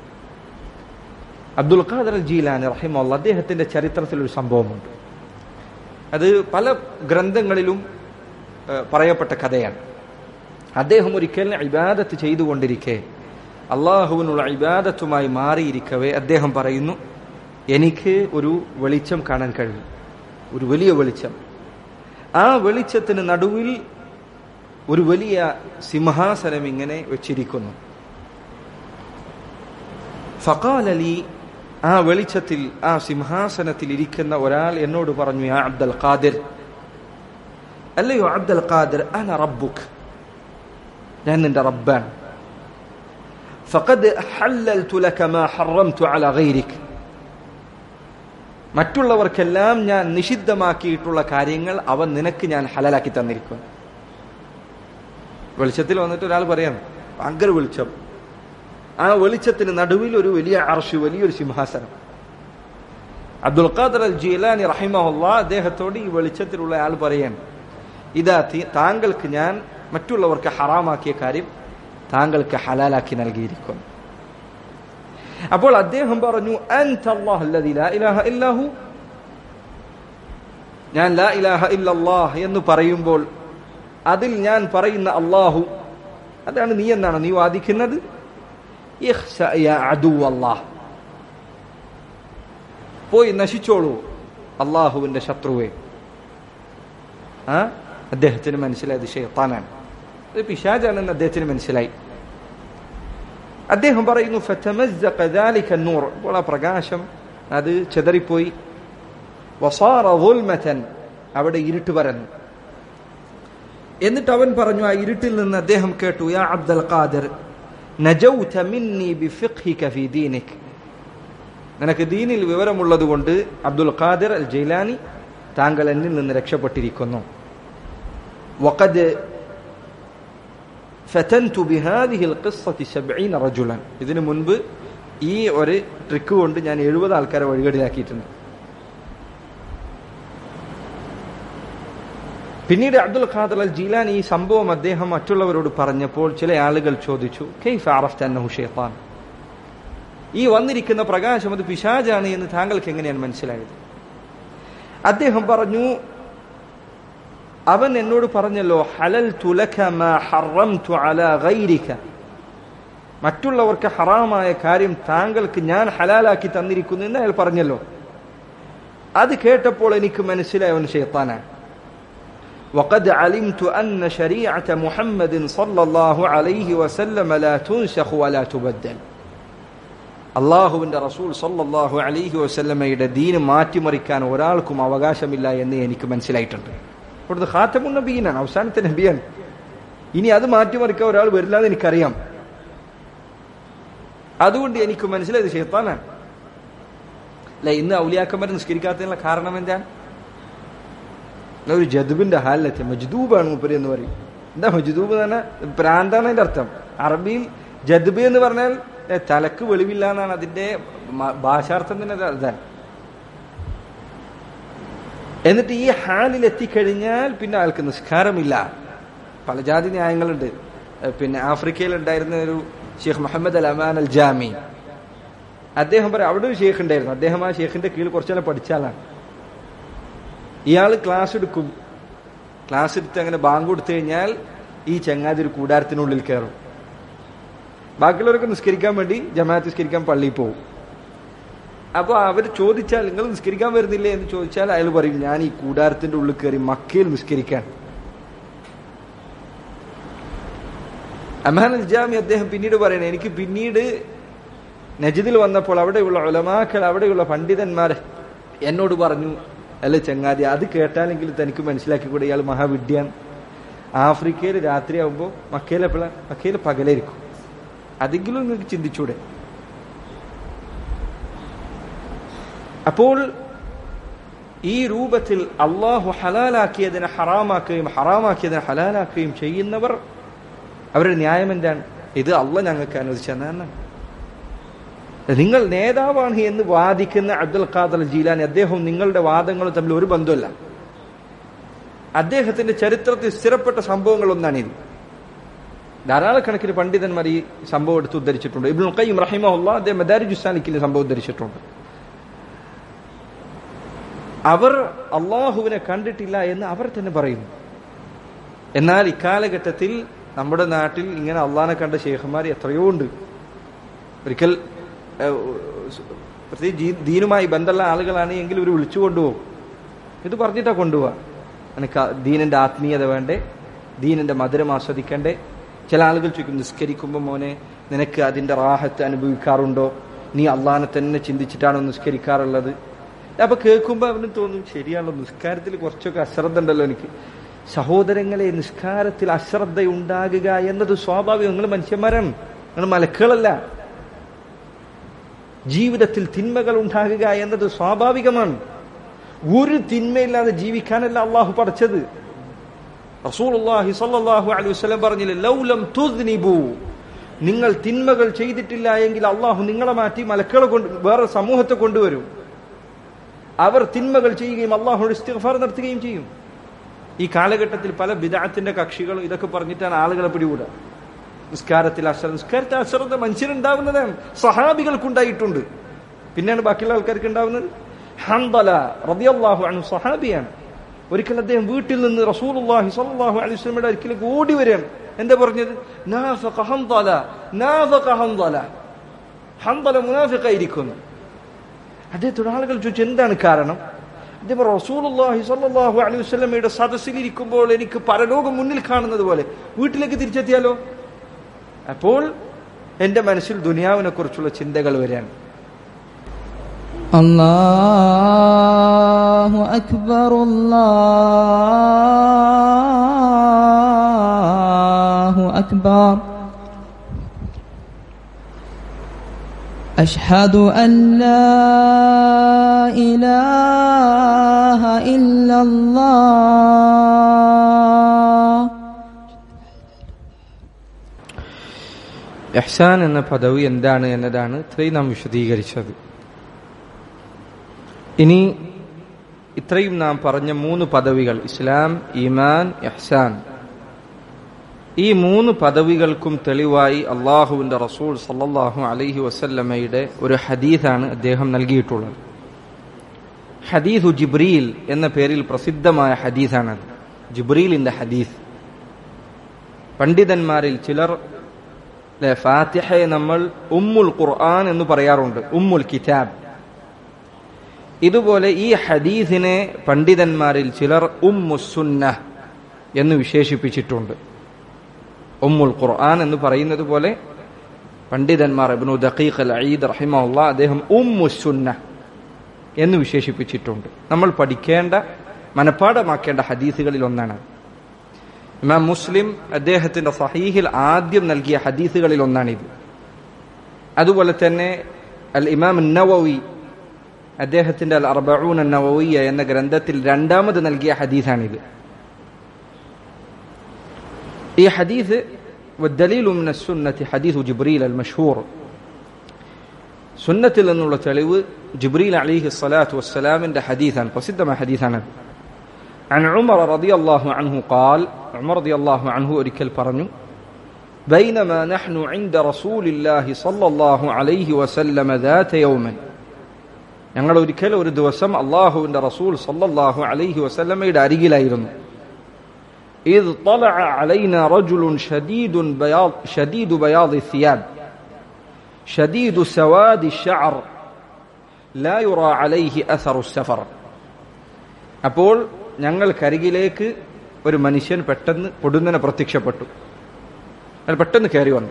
[SPEAKER 1] അബ്ദുൽ ഖാദർ അൽ ജീലാനി റഹിമുള്ള അദ്ദേഹത്തിന്റെ ചരിത്രത്തിൽ ഒരു സംഭവമുണ്ട് അത് പല ഗ്രന്ഥങ്ങളിലും പറയപ്പെട്ട കഥയാണ് അദ്ദേഹം ഒരിക്കൽ ഇബാദത്ത് ചെയ്തുകൊണ്ടിരിക്കെ അള്ളാഹുവിനുള്ള ഇബാദത്തുമായി മാറിയിരിക്കവേ അദ്ദേഹം പറയുന്നു എനിക്ക് ഒരു വെളിച്ചം കാണാൻ കഴിയും ഒരു വലിയ വെളിച്ചം ആ വെളിച്ചത്തിന് നടുവിൽ ഒരു വലിയ സിംഹാസനം ഇങ്ങനെ വെച്ചിരിക്കുന്നു ഫക്കാലലി ആ വെളിച്ചത്തിൽ ആ സിംഹാസനത്തിൽ ഇരിക്കുന്ന ഒരാൾ എന്നോട് പറഞ്ഞു യാ അബ്ദൽ ഖാദിർ അല്ലയോ അബ്ദൽ ഖാദിർ അന റബ്ബുക്ക് ഞാൻ നിന്റെ റബ്ബാണ് ഫഖദ് ഹല്ലൽതു ലക മാ ഹറംതു അലാ ഗൈരിക് മറ്റുള്ളവർക്കെല്ലാം ഞാൻ നിഷിദ്ധമാക്കിയിട്ടുള്ള കാര്യങ്ങൾ അവൻ നിനക്ക് ഞാൻ ഹലലാക്കി തന്നിരിക്കുന്നു വെളിച്ചത്തിൽ വന്നിട്ട് ഒരാൾ പറയാം ഭയങ്കര വെളിച്ചം ആ വെളിച്ചത്തിന് നടുവിൽ ഒരു വലിയ അർഷ് വലിയൊരു സിംഹാസനം അബ്ദുൽ ഖാദർ അൽ ജീലാനി റഹിമഹുല്ല അദ്ദേഹത്തോട് ഈ വെളിച്ചത്തിലുള്ള ആൾ പറയാൻ ഇതാ താങ്കൾക്ക് ഞാൻ മറ്റുള്ളവർക്ക് ഹറാമാക്കിയ കാര്യം താങ്കൾക്ക് ഹലാലാക്കി നൽകിയിരിക്കുന്നു അപ്പോൾ അദ്ദേഹം പറഞ്ഞു ഞാൻ ലാ ഇലാഹ ഇല്ലല്ലാഹ് എന്ന് പറയുമ്പോൾ അതിൽ ഞാൻ പറയുന്ന അള്ളാഹു അതാണ് നീ എന്നാണ് നീ വാദിക്കുന്നത് പോയി നശിച്ചോളൂ അള്ളാഹുവിന്റെ ശത്രുവെ ആ അദ്ദേഹത്തിന് മനസ്സിലായത് ഷെയ്ത്താനാണ് അത് പിശാജാണെന്ന് അദ്ദേഹത്തിന് മനസ്സിലായി അദ്ദേഹം പറയുന്നു നൂർ അപ്പോൾ ആ പ്രകാശം അത് ചെതറിപ്പോയി വസാറ ദുൽമതൻ അവിടെ ഇരുട്ട് പരന്നു എന്നിട്ട് അവൻ പറഞ്ഞു ആ ഇരുട്ടിൽ നിന്ന് അദ്ദേഹം കേട്ടു യാ അബ്ദുൽ ഖാദിർ നജൗത മിന്നി ബിഫിഖ്ഹിക ഫീ ദീനിക് നിനക്ക് ദീനിൽ വിവരമുള്ളത് കൊണ്ട് അബ്ദുൽ ഖാദിർ അൽ ജൈലാനി താങ്കൾ എന്നിൽ നിന്ന് രക്ഷപ്പെട്ടിരിക്കുന്നു വഖദ് ഫതൻതു ബിഹാദിഹി القصه 70 رجلا ഇതിനു മുൻപ് ഈ ഒരു ട്രിക്ക് കൊണ്ട് ഞാൻ എഴുപത് ആൾക്കാരെ വഴികേടിലാക്കിയിട്ടുണ്ട് പിന്നീട് അബ്ദുൽ ഖാദർ അൽ ജീലാൻ ഈ സംഭവം അദ്ദേഹം മറ്റുള്ളവരോട് പറഞ്ഞപ്പോൾ ചില ആളുകൾ ചോദിച്ചു കൈഫ അറഫ്ത അന്നഹു ഷൈത്താൻ ഈ വന്നിരിക്കുന്ന പ്രകാശം അത് പിശാജാണ് എന്ന് താങ്കൾക്ക് എങ്ങനെയാണ് മനസ്സിലായത് അദ്ദേഹം പറഞ്ഞു അവൻ എന്നോട് പറഞ്ഞല്ലോ ഹലൽ തുലക മാ ഹറംതു അലാ ഗൈരിക മറ്റുള്ളവർക്ക് ഹറാമായ കാര്യം താങ്കൾക്ക് ഞാൻ ഹലാലാക്കി തന്നിരിക്കുന്നു എന്ന് അയാൾ പറഞ്ഞല്ലോ അത് കേട്ടപ്പോൾ എനിക്ക് മനസ്സിലായ അവൻ ഷെയ്ത്താനാണ് وقد علمت أن شريعة محمد صلى الله عليه وسلم لا تنسخ ولا تبدل അള്ളാഹുവിന്റെ റസൂൽ സല്ലല്ലാഹു അലൈഹി വസല്ലമയുടെ ദീന് മാറ്റിമറിക്കാൻ ഒരാൾക്കും അവകാശമില്ല എന്ന് എനിക്ക് മനസ്സിലായിട്ടുണ്ട് ഇവിടുത്തെ ഖാത്തമുൻ നബീനാണ് അവസാനത്തെ നബിയാണ് ഇനി അത് മാറ്റിമറിക്കാൻ ഒരാൾ വരില്ല എന്ന് എനിക്കറിയാം അതുകൊണ്ട് എനിക്ക് മനസ്സിലായത് ഷെയ്ത്താനാണ് അല്ല ഇന്ന് ഔലിയാക്കന്മാർ നിസ്കരിക്കാത്തതിനുള്ള കാരണം എന്താണ് ഒരു ജദുബിന്റെ ഹാലിലെത്തി മജ്ദൂബാണ് മുപ്പരി എന്ന് പറയും എന്താ മജ്ദൂബ് എന്ന് പറഞ്ഞാൽ പ്രാന്താണ് അതിന്റെ അർത്ഥം അറബിയിൽ ജദ്ബ് എന്ന് പറഞ്ഞാൽ ഏ, തലക്ക് വെളിവില്ല എന്നാണ് അതിന്റെ മ- ഭാഷാർത്ഥം തന്നെ അത് അതാണ് എന്നിട്ട് ഈ ഹാലിൽ എത്തിക്കഴിഞ്ഞാൽ പിന്നെ അയാൾക്ക് നിസ്കാരമില്ല പല ജാതി ന്യായങ്ങളുണ്ട് ഏ, പിന്നെ ആഫ്രിക്കയിൽ ഉണ്ടായിരുന്ന ഒരു ഷെയ്ഖ് മുഹമ്മദ് അൽ അമാൻ അൽ ജാമി അദ്ദേഹം പറയാം അവിടെ ഒരു ഷെയ്ഖ് ഉണ്ടായിരുന്നു അദ്ദേഹം ആ ഷെയ്ഖിന്റെ കീഴിൽ കുറച്ചാലും പഠിച്ചാലാണ് ഇയാൾ ക്ലാസ് എടുക്കും ക്ലാസ് എടുത്ത് അങ്ങനെ ബാങ്ക് കൊടുത്തു കഴിഞ്ഞാൽ ഈ ചങ്ങാതി ഒരു കൂടാരത്തിനുള്ളിൽ കയറും ബാക്കിയുള്ളവരൊക്കെ നിസ്കരിക്കാൻ വേണ്ടി ജമാഅത്ത് നിസ്കരിക്കാൻ പള്ളിയിൽ പോകും അപ്പോൾ അവർ ചോദിച്ചാൽ നിങ്ങൾ നിസ്കരിക്കാൻ വരുന്നില്ലേ എന്ന് ചോദിച്ചാൽ അയാൾ പറയും ഞാൻ ഈ കൂടാരത്തിന്റെ ഉള്ളിൽ കയറി മക്കയിൽ നിസ്കരിക്കാൻ അമാൻ അൽ ജാമി അദ്ദേഹം പിന്നീട് പറയണേ എനിക്ക് പിന്നീട് നജിദിൽ വന്നപ്പോൾ അവിടെയുള്ള ഉലമാക്കൾ അവിടെയുള്ള പണ്ഡിതന്മാർ എന്നോട് പറഞ്ഞു അല്ല ചങ്ങാതി അത് കേട്ടാലെങ്കിലും തനിക്ക് മനസ്സിലാക്കി കൂടെ ഇയാൾ മഹാവിദ്യാണ് ആഫ്രിക്കയിൽ രാത്രിയാവുമ്പോൾ മക്കയിൽ എപ്പോഴാണ് മക്കയിൽ പകലായിരിക്കും അതെങ്കിലും നിങ്ങൾക്ക് ചിന്തിച്ചൂടെ അപ്പോൾ ഈ രൂപത്തിൽ അള്ളാഹു ഹലാലാക്കിയതിനെ ഹറാമാക്കുകയും ഹറാമാക്കിയതിനെ ഹലാലാക്കുകയും ചെയ്യുന്നവർ അവരുടെ ന്യായം എന്താണ് ഇത് അള്ള ഞങ്ങൾക്ക് അനുവദിച്ചെന്നാണ് നിങ്ങൾ നേതാവാണ് എന്ന് വാദിക്കുന്ന അബ്ദുൽ ഖാദർ ജീലാനി അദ്ദേഹവും നിങ്ങളുടെ വാദങ്ങളും തമ്മിൽ ഒരു ബന്ധമല്ല അദ്ദേഹത്തിന്റെ ചരിത്രത്തിൽ സ്ഥിരപ്പെട്ട സംഭവങ്ങൾ ഒന്നാണിത് ധാരാളക്കണക്കിന് പണ്ഡിതന്മാർ ഈ സംഭവം എടുത്ത് ഉദ്ധരിച്ചിട്ടുണ്ട് ഇബ്നുൽ ഖയ്യിം റഹിമഹുല്ല അദ്ദേഹം മദാരിജുസാനിക്കിന്റെ സംഭവം ഉദ്ധരിച്ചിട്ടുണ്ട് അവർ അള്ളാഹുവിനെ കണ്ടിട്ടില്ല എന്ന് അവർ തന്നെ പറയുന്നു എന്നാൽ ഇക്കാലഘട്ടത്തിൽ നമ്മുടെ നാട്ടിൽ ഇങ്ങനെ അള്ളാഹിനെ കണ്ട ഷെയ്ഖന്മാർ എത്രയോ ഉണ്ട് ഒരിക്കൽ ഏഹ്, പ്രത്യേകിച്ച് ദീ- ദീനുമായി ബന്ധമുള്ള ആളുകളാണ് എങ്കിൽ ഇവർ വിളിച്ചു കൊണ്ടുപോകും ഇത് പറഞ്ഞിട്ടാ കൊണ്ടുപോവാ എനിക്ക് ദീനിന്റെ ആത്മീയത വേണ്ടേ ദീനിന്റെ മധുരം ആസ്വദിക്കണ്ടേ ചില ആളുകൾ ചോദിക്കും നിസ്കരിക്കുമ്പോൾ മോനെ നിനക്ക് അതിന്റെ റാഹത്ത് അനുഭവിക്കാറുണ്ടോ നീ അള്ളാഹിനെ തന്നെ ചിന്തിച്ചിട്ടാണോ നിസ്കരിക്കാറുള്ളത് അപ്പൊ കേൾക്കുമ്പോൾ അവന് തോന്നും ശരിയാണല്ലോ നിസ്കാരത്തിൽ കുറച്ചൊക്കെ അശ്രദ്ധ ഉണ്ടല്ലോ എനിക്ക് സഹോദരങ്ങളെ നിസ്കാരത്തിൽ അശ്രദ്ധ ഉണ്ടാകുക എന്നത് സ്വാഭാവികം നിങ്ങൾ മനുഷ്യന്മാരാണ് നിങ്ങൾ മലക്കുകളല്ല ജീവിതത്തിൽ തിന്മകൾ ഉണ്ടാകുക എന്നത് സ്വാഭാവികമാണ് ഒരു തിന്മയില്ലാതെ ജീവിക്കാനല്ല അള്ളാഹു പഠിച്ചത് റസൂലുള്ളാഹി സ്വല്ലല്ലാഹു അലൈഹി വസല്ലം പറഞ്ഞില്ലേ ലൗലം തുദ്നിബു നിങ്ങൾ തിന്മകൾ ചെയ്തിട്ടില്ല എങ്കിൽ അള്ളാഹു നിങ്ങളെ മാറ്റി മലക്കുകളെ കൊണ്ട് വേറെ സമൂഹത്തെ കൊണ്ടുവരും അവർ തിന്മകൾ ചെയ്യുകയും അള്ളാഹുയുടെ ഇസ്തിഗ്ഫാർ നടത്തുകയും ചെയ്യും ഈ കാലഘട്ടത്തിൽ പല ബിദാത്തിന്റെ കക്ഷികളും ഇതൊക്കെ പറഞ്ഞിട്ടാണ് ആളുകളെ പിടികൂടുക നിസ്കാരത്തിൽ അശ്രദ്ധ നിസ്കാരത്തിൽ അശ്രദ്ധ മനുഷ്യരുണ്ടാവുന്നതാണ് സഹാബികൾക്കുണ്ടായിട്ടുണ്ട് പിന്നെയാണ് ബാക്കിയുള്ള ആൾക്കാർക്ക് ഉണ്ടാവുന്നത് ഹംദല റളിയല്ലാഹു അൻഹു സഹാബിയാണ് ഒരിക്കൽ അദ്ദേഹം വീട്ടിൽ നിന്ന് റസൂലുള്ളാഹി സ്വല്ലല്ലാഹു അലൈഹി വസല്ലമയുടെ അടുക്കിലേക്ക് ഓടി വരികയാണ് എന്താ പറഞ്ഞത് നാഫഖ ഹംദല നാഫഖ ഹംദല ഹംദല മുനാഫിഖായിരിക്കുന്നു അദ്ദേഹത്തോട് ആളുകൾ ചോദിച്ചു എന്താണ് കാരണം അദ്ദേഹം റസൂലുള്ളാഹി സ്വല്ലല്ലാഹു അലൈഹി വസല്ലമയുടെ സദസ്സിൽ ഇരിക്കുമ്പോൾ എനിക്ക് പരലോകം മുന്നിൽ കാണുന്നത് പോലെ വീട്ടിലേക്ക് തിരിച്ചെത്തിയാലോ അപ്പോൾ എന്റെ മനസ്സിൽ ദുനിയാവിനെ കുറിച്ചുള്ള ചിന്തകൾ വരികയാണ്
[SPEAKER 2] الله أكبر الله أكبر أشهد أن لا إله إلا الله
[SPEAKER 1] എഹ്സാൻ എന്ന പദവി എന്താണ് എന്നതാണ് ഇത്രയും നാം വിശദീകരിച്ചത് ഇനി ഇത്രയും നാം പറഞ്ഞ മൂന്ന് പദവികൾ ഇസ്ലാം ഈമാൻ എഹ്സാൻ ഈ മൂന്ന് പദവികൾക്കും തെളിവായി അള്ളാഹുവിന്റെ റസൂൽ സല്ലല്ലാഹു അലൈഹി വസല്ലമയുടെ ഒരു ഹദീസാണ് അദ്ദേഹം നൽകിയിട്ടുള്ളത് ഹദീസു ജിബ്രീൽ എന്ന പേരിൽ പ്രസിദ്ധമായ ഹദീസാണത് ജിബ്രീലിന്റെ ഹദീസ് പണ്ഡിതന്മാരിൽ ചിലർ അല്ലെ ഫാത്തിഹയെ നമ്മൾ ഉമ്മുൽ ഖുർആൻ എന്ന് പറയാറുണ്ട് ഉമ്മുൽ കിതാബ് ഇതുപോലെ ഈ ഹദീസിനെ പണ്ഡിതന്മാരിൽ ചിലർ ഉമ്മുസുന്ന എന്ന് വിശേഷിപ്പിച്ചിട്ടുണ്ട് ഉമ്മുൽ ഖുർആൻ എന്ന് പറയുന്നത് പോലെ പണ്ഡിതന്മാർ ഇബ്നു ദഖീഖ് അൽ അയ്യിദ് റഹിമഹുള്ള അദ്ദേഹം ഉമ്മുസുന്ന എന്ന് വിശേഷിപ്പിച്ചിട്ടുണ്ട് നമ്മൾ പഠിക്കേണ്ട മനഃപ്പാടമാക്കേണ്ട ഹദീസുകളിൽ ഒന്നാണ് ഇമാം മുസ്ലിം അദ്ദേഹത്തിന്റെ സഹീഹിൽ ആദ്യം നൽകിയ ഹദീസുകളിൽ ഒന്നാണിത് അതുപോലെ തന്നെ അൽ ഇമാം നവവി അദ്ദേഹത്തിന്റെ അൽ അർബഊൻ നവവിയ എന്ന ഗ്രന്ഥത്തിൽ രണ്ടാമത് നൽകിയ ഹദീസാണിത് ഈ ഹദീസ് والدليل من السنة حديث جبريل المشهور സുന്നത്തിൽ നിന്നുള്ള തെളിവ് ജിബ്രീൽ അലിഹി സ്വലാത്തു വസ്സലാമിന്റെ ഹദീസാണ് പ്രസിദ്ധമായ ഹദീസാണ് عن عمر رضي الله عنه قال عمر رضي الله عنه ഒരിക്കൽ പറഞ്ഞു بينما نحن عند رسول الله صلى الله عليه وسلم ذات يوم ഞങ്ങൾ ഒരിക്കൽ ഒരു ദിവസം അള്ളാഹുവിന്റെ റസൂൽ സല്ലല്ലാഹു അലൈഹി വസല്ലമയുടെ അരികിലായിരുന്നു إذ طلع علينا رجل شديد بياض شديد بياض الثياب شديد سواد الشعر لا يرى عليه أثر السفر അപ്പോൾ ഞങ്ങൾക്കരികിലേക്ക് ഒരു മനുഷ്യൻ പെട്ടെന്ന് പൊടുന്നനെ പ്രത്യക്ഷപ്പെട്ടു അയാൾ പെട്ടെന്ന് കയറി വന്നു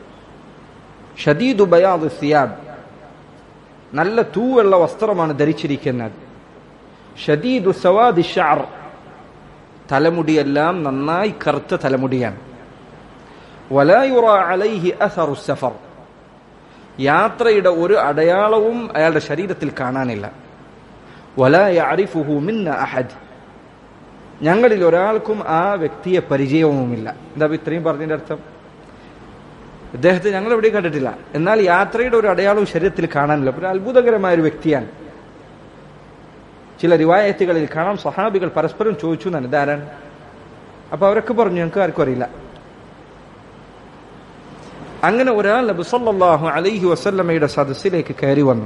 [SPEAKER 1] ഷദീദു ബയാദ് സിയാബ് നല്ല തൂവെള്ള വസ്ത്രമാണ് ധരിച്ചിരിക്കുന്നത് ഷദീദു സവാദി ഷാർ തലമുടിയെല്ലാം നന്നായി കറുത്ത തലമുടിയാണ് വലായുറ അലൈഹി അസറു സഫർ യാത്രയുടെ ഒരു അടയാളവും അയാളുടെ ശരീരത്തിൽ കാണാനില്ല വലായ അരിഫുഹു മിന്ന അഹദ് ഞങ്ങളിൽ ഒരാൾക്കും ആ വ്യക്തിയെ പരിചയവുമില്ല എന്താ ഇത്രയും പറഞ്ഞതിന്റെ അർത്ഥം ഇദ്ദേഹത്തെ ഞങ്ങൾ എവിടെയും കണ്ടിട്ടില്ല എന്നാൽ യാത്രയുടെ ഒരു അടയാളവും ശരീരത്തിൽ കാണാനില്ല ഒരു അത്ഭുതകരമായ ഒരു വ്യക്തിയാണ് ചില റിവായത്തുകളിൽ കാണാം സഹാബികൾ പരസ്പരം ചോദിച്ചു എന്നാണ് ഇതാരാണ് അപ്പൊ അവരൊക്കെ പറഞ്ഞു ഞങ്ങൾക്ക് ആർക്കും അറിയില്ല അങ്ങനെ ഒരാൾ നബി സല്ലല്ലാഹു അലൈഹി വസല്ലമയുടെ സദസ്സിലേക്ക് കയറി വന്നു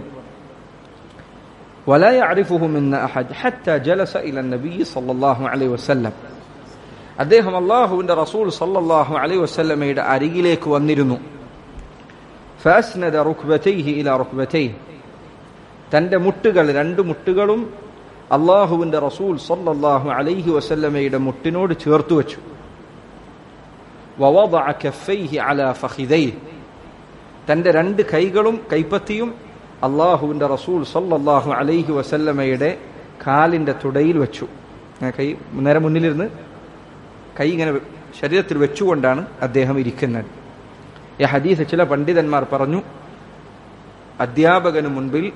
[SPEAKER 1] ولا يعرفه منا أحد حتى جلس إلى النبي صلى الله عليه وسلم അദ്ദേഹം അള്ളാഹുവിന്റെ റസൂൽ സല്ലല്ലാഹു അലൈഹി വസല്ലമയുടെ അരികിലേക്ക് വന്നിരുന്നു ഫാസ്നദ റുക്ബതൈഹി ഇല റുക്ബതൈഹി തന്റെ മുട്ടുകൾ രണ്ട് മുട്ടുകളും അള്ളാഹുവിന്റെ റസൂൽ സല്ലല്ലാഹു അലൈഹി വസല്ലമയുടെ മുട്ടിനോട് ചേർത്തു വെച്ചു വവദഅ കഫൈഹി അലാ ഫഖിദൈഹി തന്റെ രണ്ട് കൈകളും കൈപ്പത്തിയും അള്ളാഹുവിന്റെ റസൂൽ സല്ലല്ലാഹു അലൈഹി വസല്ലമയുടെ കാലിന്റെ തുടയിൽ വെച്ചു കൈ നേരെ മുന്നിലിരുന്ന് കൈ ഇങ്ങനെ ശരീരത്തിൽ വെച്ചുകൊണ്ടാണ് അദ്ദേഹം ഇരിക്കുന്നത് ഈ ഹദീസ് ചില പണ്ഡിതന്മാർ പറഞ്ഞു അധ്യാപകന് മുൻപിൽ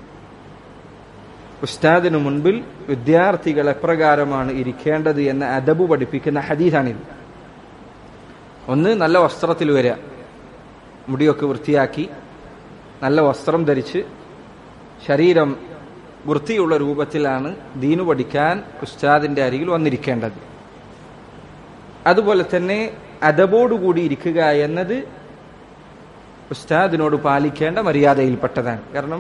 [SPEAKER 1] ഉസ്താദിനു മുൻപിൽ വിദ്യാർത്ഥികൾ എപ്രകാരമാണ് ഇരിക്കേണ്ടത് എന്ന അദബ് പഠിപ്പിക്കുന്ന ഹദീസാണിത് ഒന്ന് നല്ല വസ്ത്രത്തിൽ വരിക മുടിയൊക്കെ വൃത്തിയാക്കി നല്ല വസ്ത്രം ധരിച്ച് ശരീരം വൃത്തിയുള്ള രൂപത്തിലാണ് ദീനു പഠിക്കാൻ ഉസ്താദിന്റെ അരികിൽ വന്നിരിക്കേണ്ടത് അതുപോലെ തന്നെ അദബോടുകൂടി ഇരിക്കുക എന്നത് ഉസ്താദിനോട് പാലിക്കേണ്ട മര്യാദയിൽപ്പെട്ടതാണ് കാരണം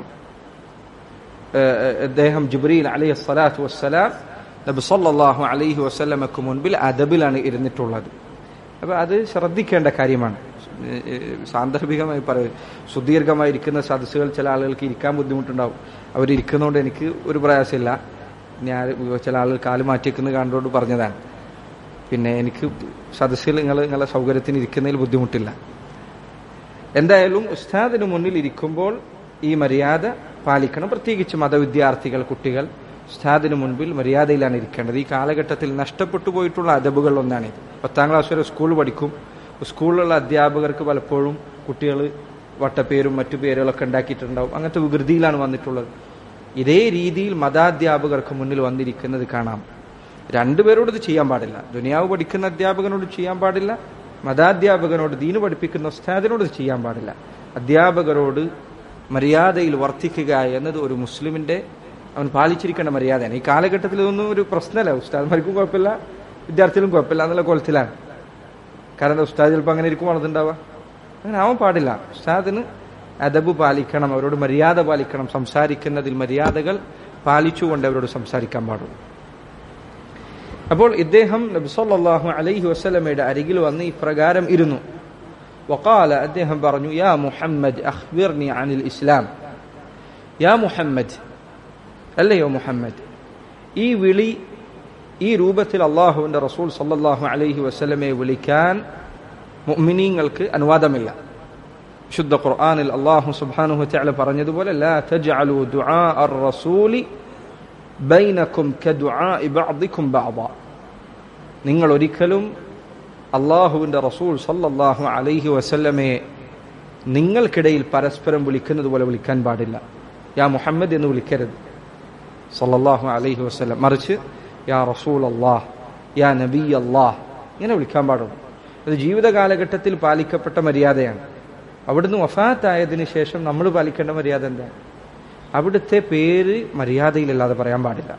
[SPEAKER 1] അദ്ദേഹം ജിബ്രീൽ അലൈഹി സ്വലാത്തു വസ്സലാം നബി സല്ലല്ലാഹു അലൈഹി വസല്ലമക്ക് മുൻപിൽ അദബിലാണ് ഇരുന്നിട്ടുള്ളത് അപ്പൊ അത് ശ്രദ്ധിക്കേണ്ട കാര്യമാണ് സാന്ദർഭികമായി പറയും സുദീർഘമായിരിക്കുന്ന സദസ്സുകൾ ചില ആളുകൾക്ക് ഇരിക്കാൻ ബുദ്ധിമുട്ടുണ്ടാവും അവരിയ്ക്കുന്നതുകൊണ്ട് എനിക്ക് ഒരു പ്രയാസമില്ല ഞാൻ ചില ആളുകൾ കാല് മാറ്റിവെക്കുന്നത് കണ്ടുകൊണ്ട് പറഞ്ഞതാണ് പിന്നെ എനിക്ക് സദസ്സിൽ നിങ്ങൾ നിങ്ങളെ സൗകര്യത്തിന് ഇരിക്കുന്നതിൽ ബുദ്ധിമുട്ടില്ല എന്തായാലും ഉസ്താദിന് മുന്നിൽ ഇരിക്കുമ്പോൾ ഈ മര്യാദ പാലിക്കണം പ്രത്യേകിച്ച് മതവിദ്യാർത്ഥികൾ കുട്ടികൾ ഉസ്താദിന് മുൻപിൽ മര്യാദയിലാണ് ഇരിക്കേണ്ടത് ഈ കാലഘട്ടത്തിൽ നഷ്ടപ്പെട്ടു പോയിട്ടുള്ള അദബുകൾ ഒന്നാണിത് പത്താം ക്ലാസ് വരെ സ്കൂൾ പഠിക്കും സ്കൂളിലുള്ള അധ്യാപകർക്ക് പലപ്പോഴും കുട്ടികൾ വട്ടപ്പേരും മറ്റു പേരുകളൊക്കെ ഉണ്ടാക്കിയിട്ടുണ്ടാവും അങ്ങനത്തെ വികൃതിയിലാണ് വന്നിട്ടുള്ളത് ഇതേ രീതിയിൽ മതാധ്യാപകർക്ക് മുന്നിൽ വന്നിരിക്കുന്നത് കാണാം രണ്ടുപേരോട് ഇത് ചെയ്യാൻ പാടില്ല ദുനിയാവ് പഠിക്കുന്ന അധ്യാപകനോട് ചെയ്യാൻ പാടില്ല മതാധ്യാപകനോട് ദീന് പഠിപ്പിക്കുന്ന ഉസ്താദിനോട് ഇത് ചെയ്യാൻ പാടില്ല അധ്യാപകരോട് മര്യാദയിൽ വർത്തിക്കുക എന്നത് ഒരു മുസ്ലിമിന്റെ അവൻ പാലിച്ചിരിക്കേണ്ട മര്യാദയാണ് ഈ കാലഘട്ടത്തിൽ ഇതൊന്നും ഒരു പ്രശ്നമല്ല ഉസ്താദ്മാർക്കും കുഴപ്പമില്ല വിദ്യാർത്ഥികളും കുഴപ്പമില്ല എന്നുള്ള കോലത്തിലാണ് കാരണം ഉസ്താദ് ചിലപ്പോൾ അങ്ങനെ ഇരിക്കും വളർന്നുണ്ടാവുക അങ്ങനെ ആവാൻ പാടില്ല ഉസ്താദിന് അദബ് പാലിക്കണം അവരോട് മര്യാദ പാലിക്കണം സംസാരിക്കുന്നതിൽ മര്യാദകൾ പാലിച്ചുകൊണ്ട് അവരോട് സംസാരിക്കാൻ പാടുള്ളൂ അപ്പോൾ ഇദ്ദേഹം നബി സല്ലല്ലാഹു അലൈഹി വസല്ലമയുടെ അരികിൽ വന്ന് ഇപ്രകാരം ഇരുന്നു وقال അദ്ദേഹം പറഞ്ഞു യാ മുഹമ്മദ് അഖ്ബിർനി അനിൽ ഇസ്ലാം യാ മുഹമ്മദ് അല്ലയോ മുഹമ്മദ് ഈ വിളി ഈ രൂപത്തിൽ അള്ളാഹുവിന്റെ റസൂൽ സല്ലല്ലാഹു അലൈഹി വസല്ലമയെ വിളിക്കാൻ മുഅ്മിനീങ്ങൾക്ക് അനുവാദമില്ല ശുദ്ധ ഖുർആനിൽ അള്ളാഹു സുബ്ഹാനഹു തആല പറഞ്ഞതുപോലെ ലാ തജ്അലു ദുആ അർ-റസൂലി ബൈനക്കും കദുആഇ ബഅദിക്കും ബഅദ നിങ്ങൾ ഒരിക്കലും അള്ളാഹുവിന്റെ റസൂൽ സല്ലല്ലാഹു അലൈഹി വസല്ലമയെ നിങ്ങൾക്കിടയിൽ പരസ്പരം വിളിക്കുന്നത് പോലെ വിളിക്കാൻ പാടില്ല യാ മുഹമ്മദ് എന്ന് വിളിക്കരുത് സല്ലല്ലാഹു അലൈഹി വസല്ലം മറിച്ച് യാ റസൂൽ അള്ളാഹ് യാ നബി അള്ളാഹ് ഇങ്ങനെ വിളിക്കാൻ പാടുള്ളൂ അത് ജീവിത കാലഘട്ടത്തിൽ പാലിക്കപ്പെട്ട മര്യാദയാണ് അവിടുന്ന് വഫാത്തായതിനു ശേഷം നമ്മൾ പാലിക്കേണ്ട മര്യാദ എന്താ അവിടുത്തെ പേര് മര്യാദയിലല്ലാതെ പറയാൻ പാടില്ല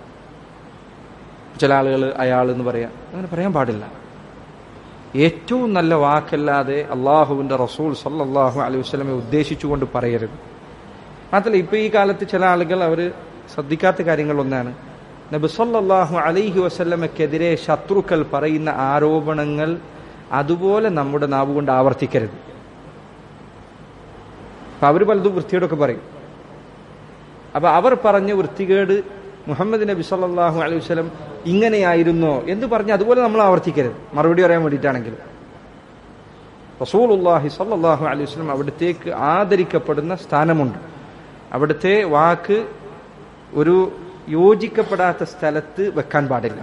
[SPEAKER 1] ചില ആളുകൾ അയാൾ എന്ന് പറയാം അങ്ങനെ പറയാൻ പാടില്ല ഏറ്റവും നല്ല വാക്കല്ലാതെ അള്ളാഹുവിന്റെ റസൂൽ സല്ലല്ലാഹു അലൈഹി വസല്ലമെ ഉദ്ദേശിച്ചുകൊണ്ട് പറയരുത് മാത്രമല്ല ഇപ്പൊ ഈ കാലത്ത് ചില ആളുകൾ അവർ ശ്രദ്ധിക്കാത്ത കാര്യങ്ങളൊന്നാണ് നബി സല്ലല്ലാഹു അലൈഹി വസല്ലമക്കെതിരെ ശത്രുക്കൾ പറയുന്ന ആരോപണങ്ങൾ അതുപോലെ നമ്മുടെ നാവ് കൊണ്ട് ആവർത്തിക്കരുത് അപ്പൊ അവർ പലതും വൃത്തിയോടൊക്കെ പറയും അപ്പൊ അവർ പറഞ്ഞ വൃത്തികേട് മുഹമ്മദ് നബി സല്ലല്ലാഹു അലൈഹി വസല്ലം ഇങ്ങനെയായിരുന്നോ എന്ന് പറഞ്ഞ് അതുപോലെ നമ്മൾ ആവർത്തിക്കരുത് മറുപടി പറയാൻ വേണ്ടിയിട്ടാണെങ്കിൽ റസൂലുള്ളാഹി സല്ലല്ലാഹു അലൈഹി വസല്ലം അവിടത്തേക്ക് ആദരിക്കപ്പെടുന്ന സ്ഥാനമുണ്ട് അവിടുത്തെ വാക്ക് ഒരു യോജിക്കപ്പെടാത്ത സ്ഥലത്ത് വെക്കാൻ പാടില്ല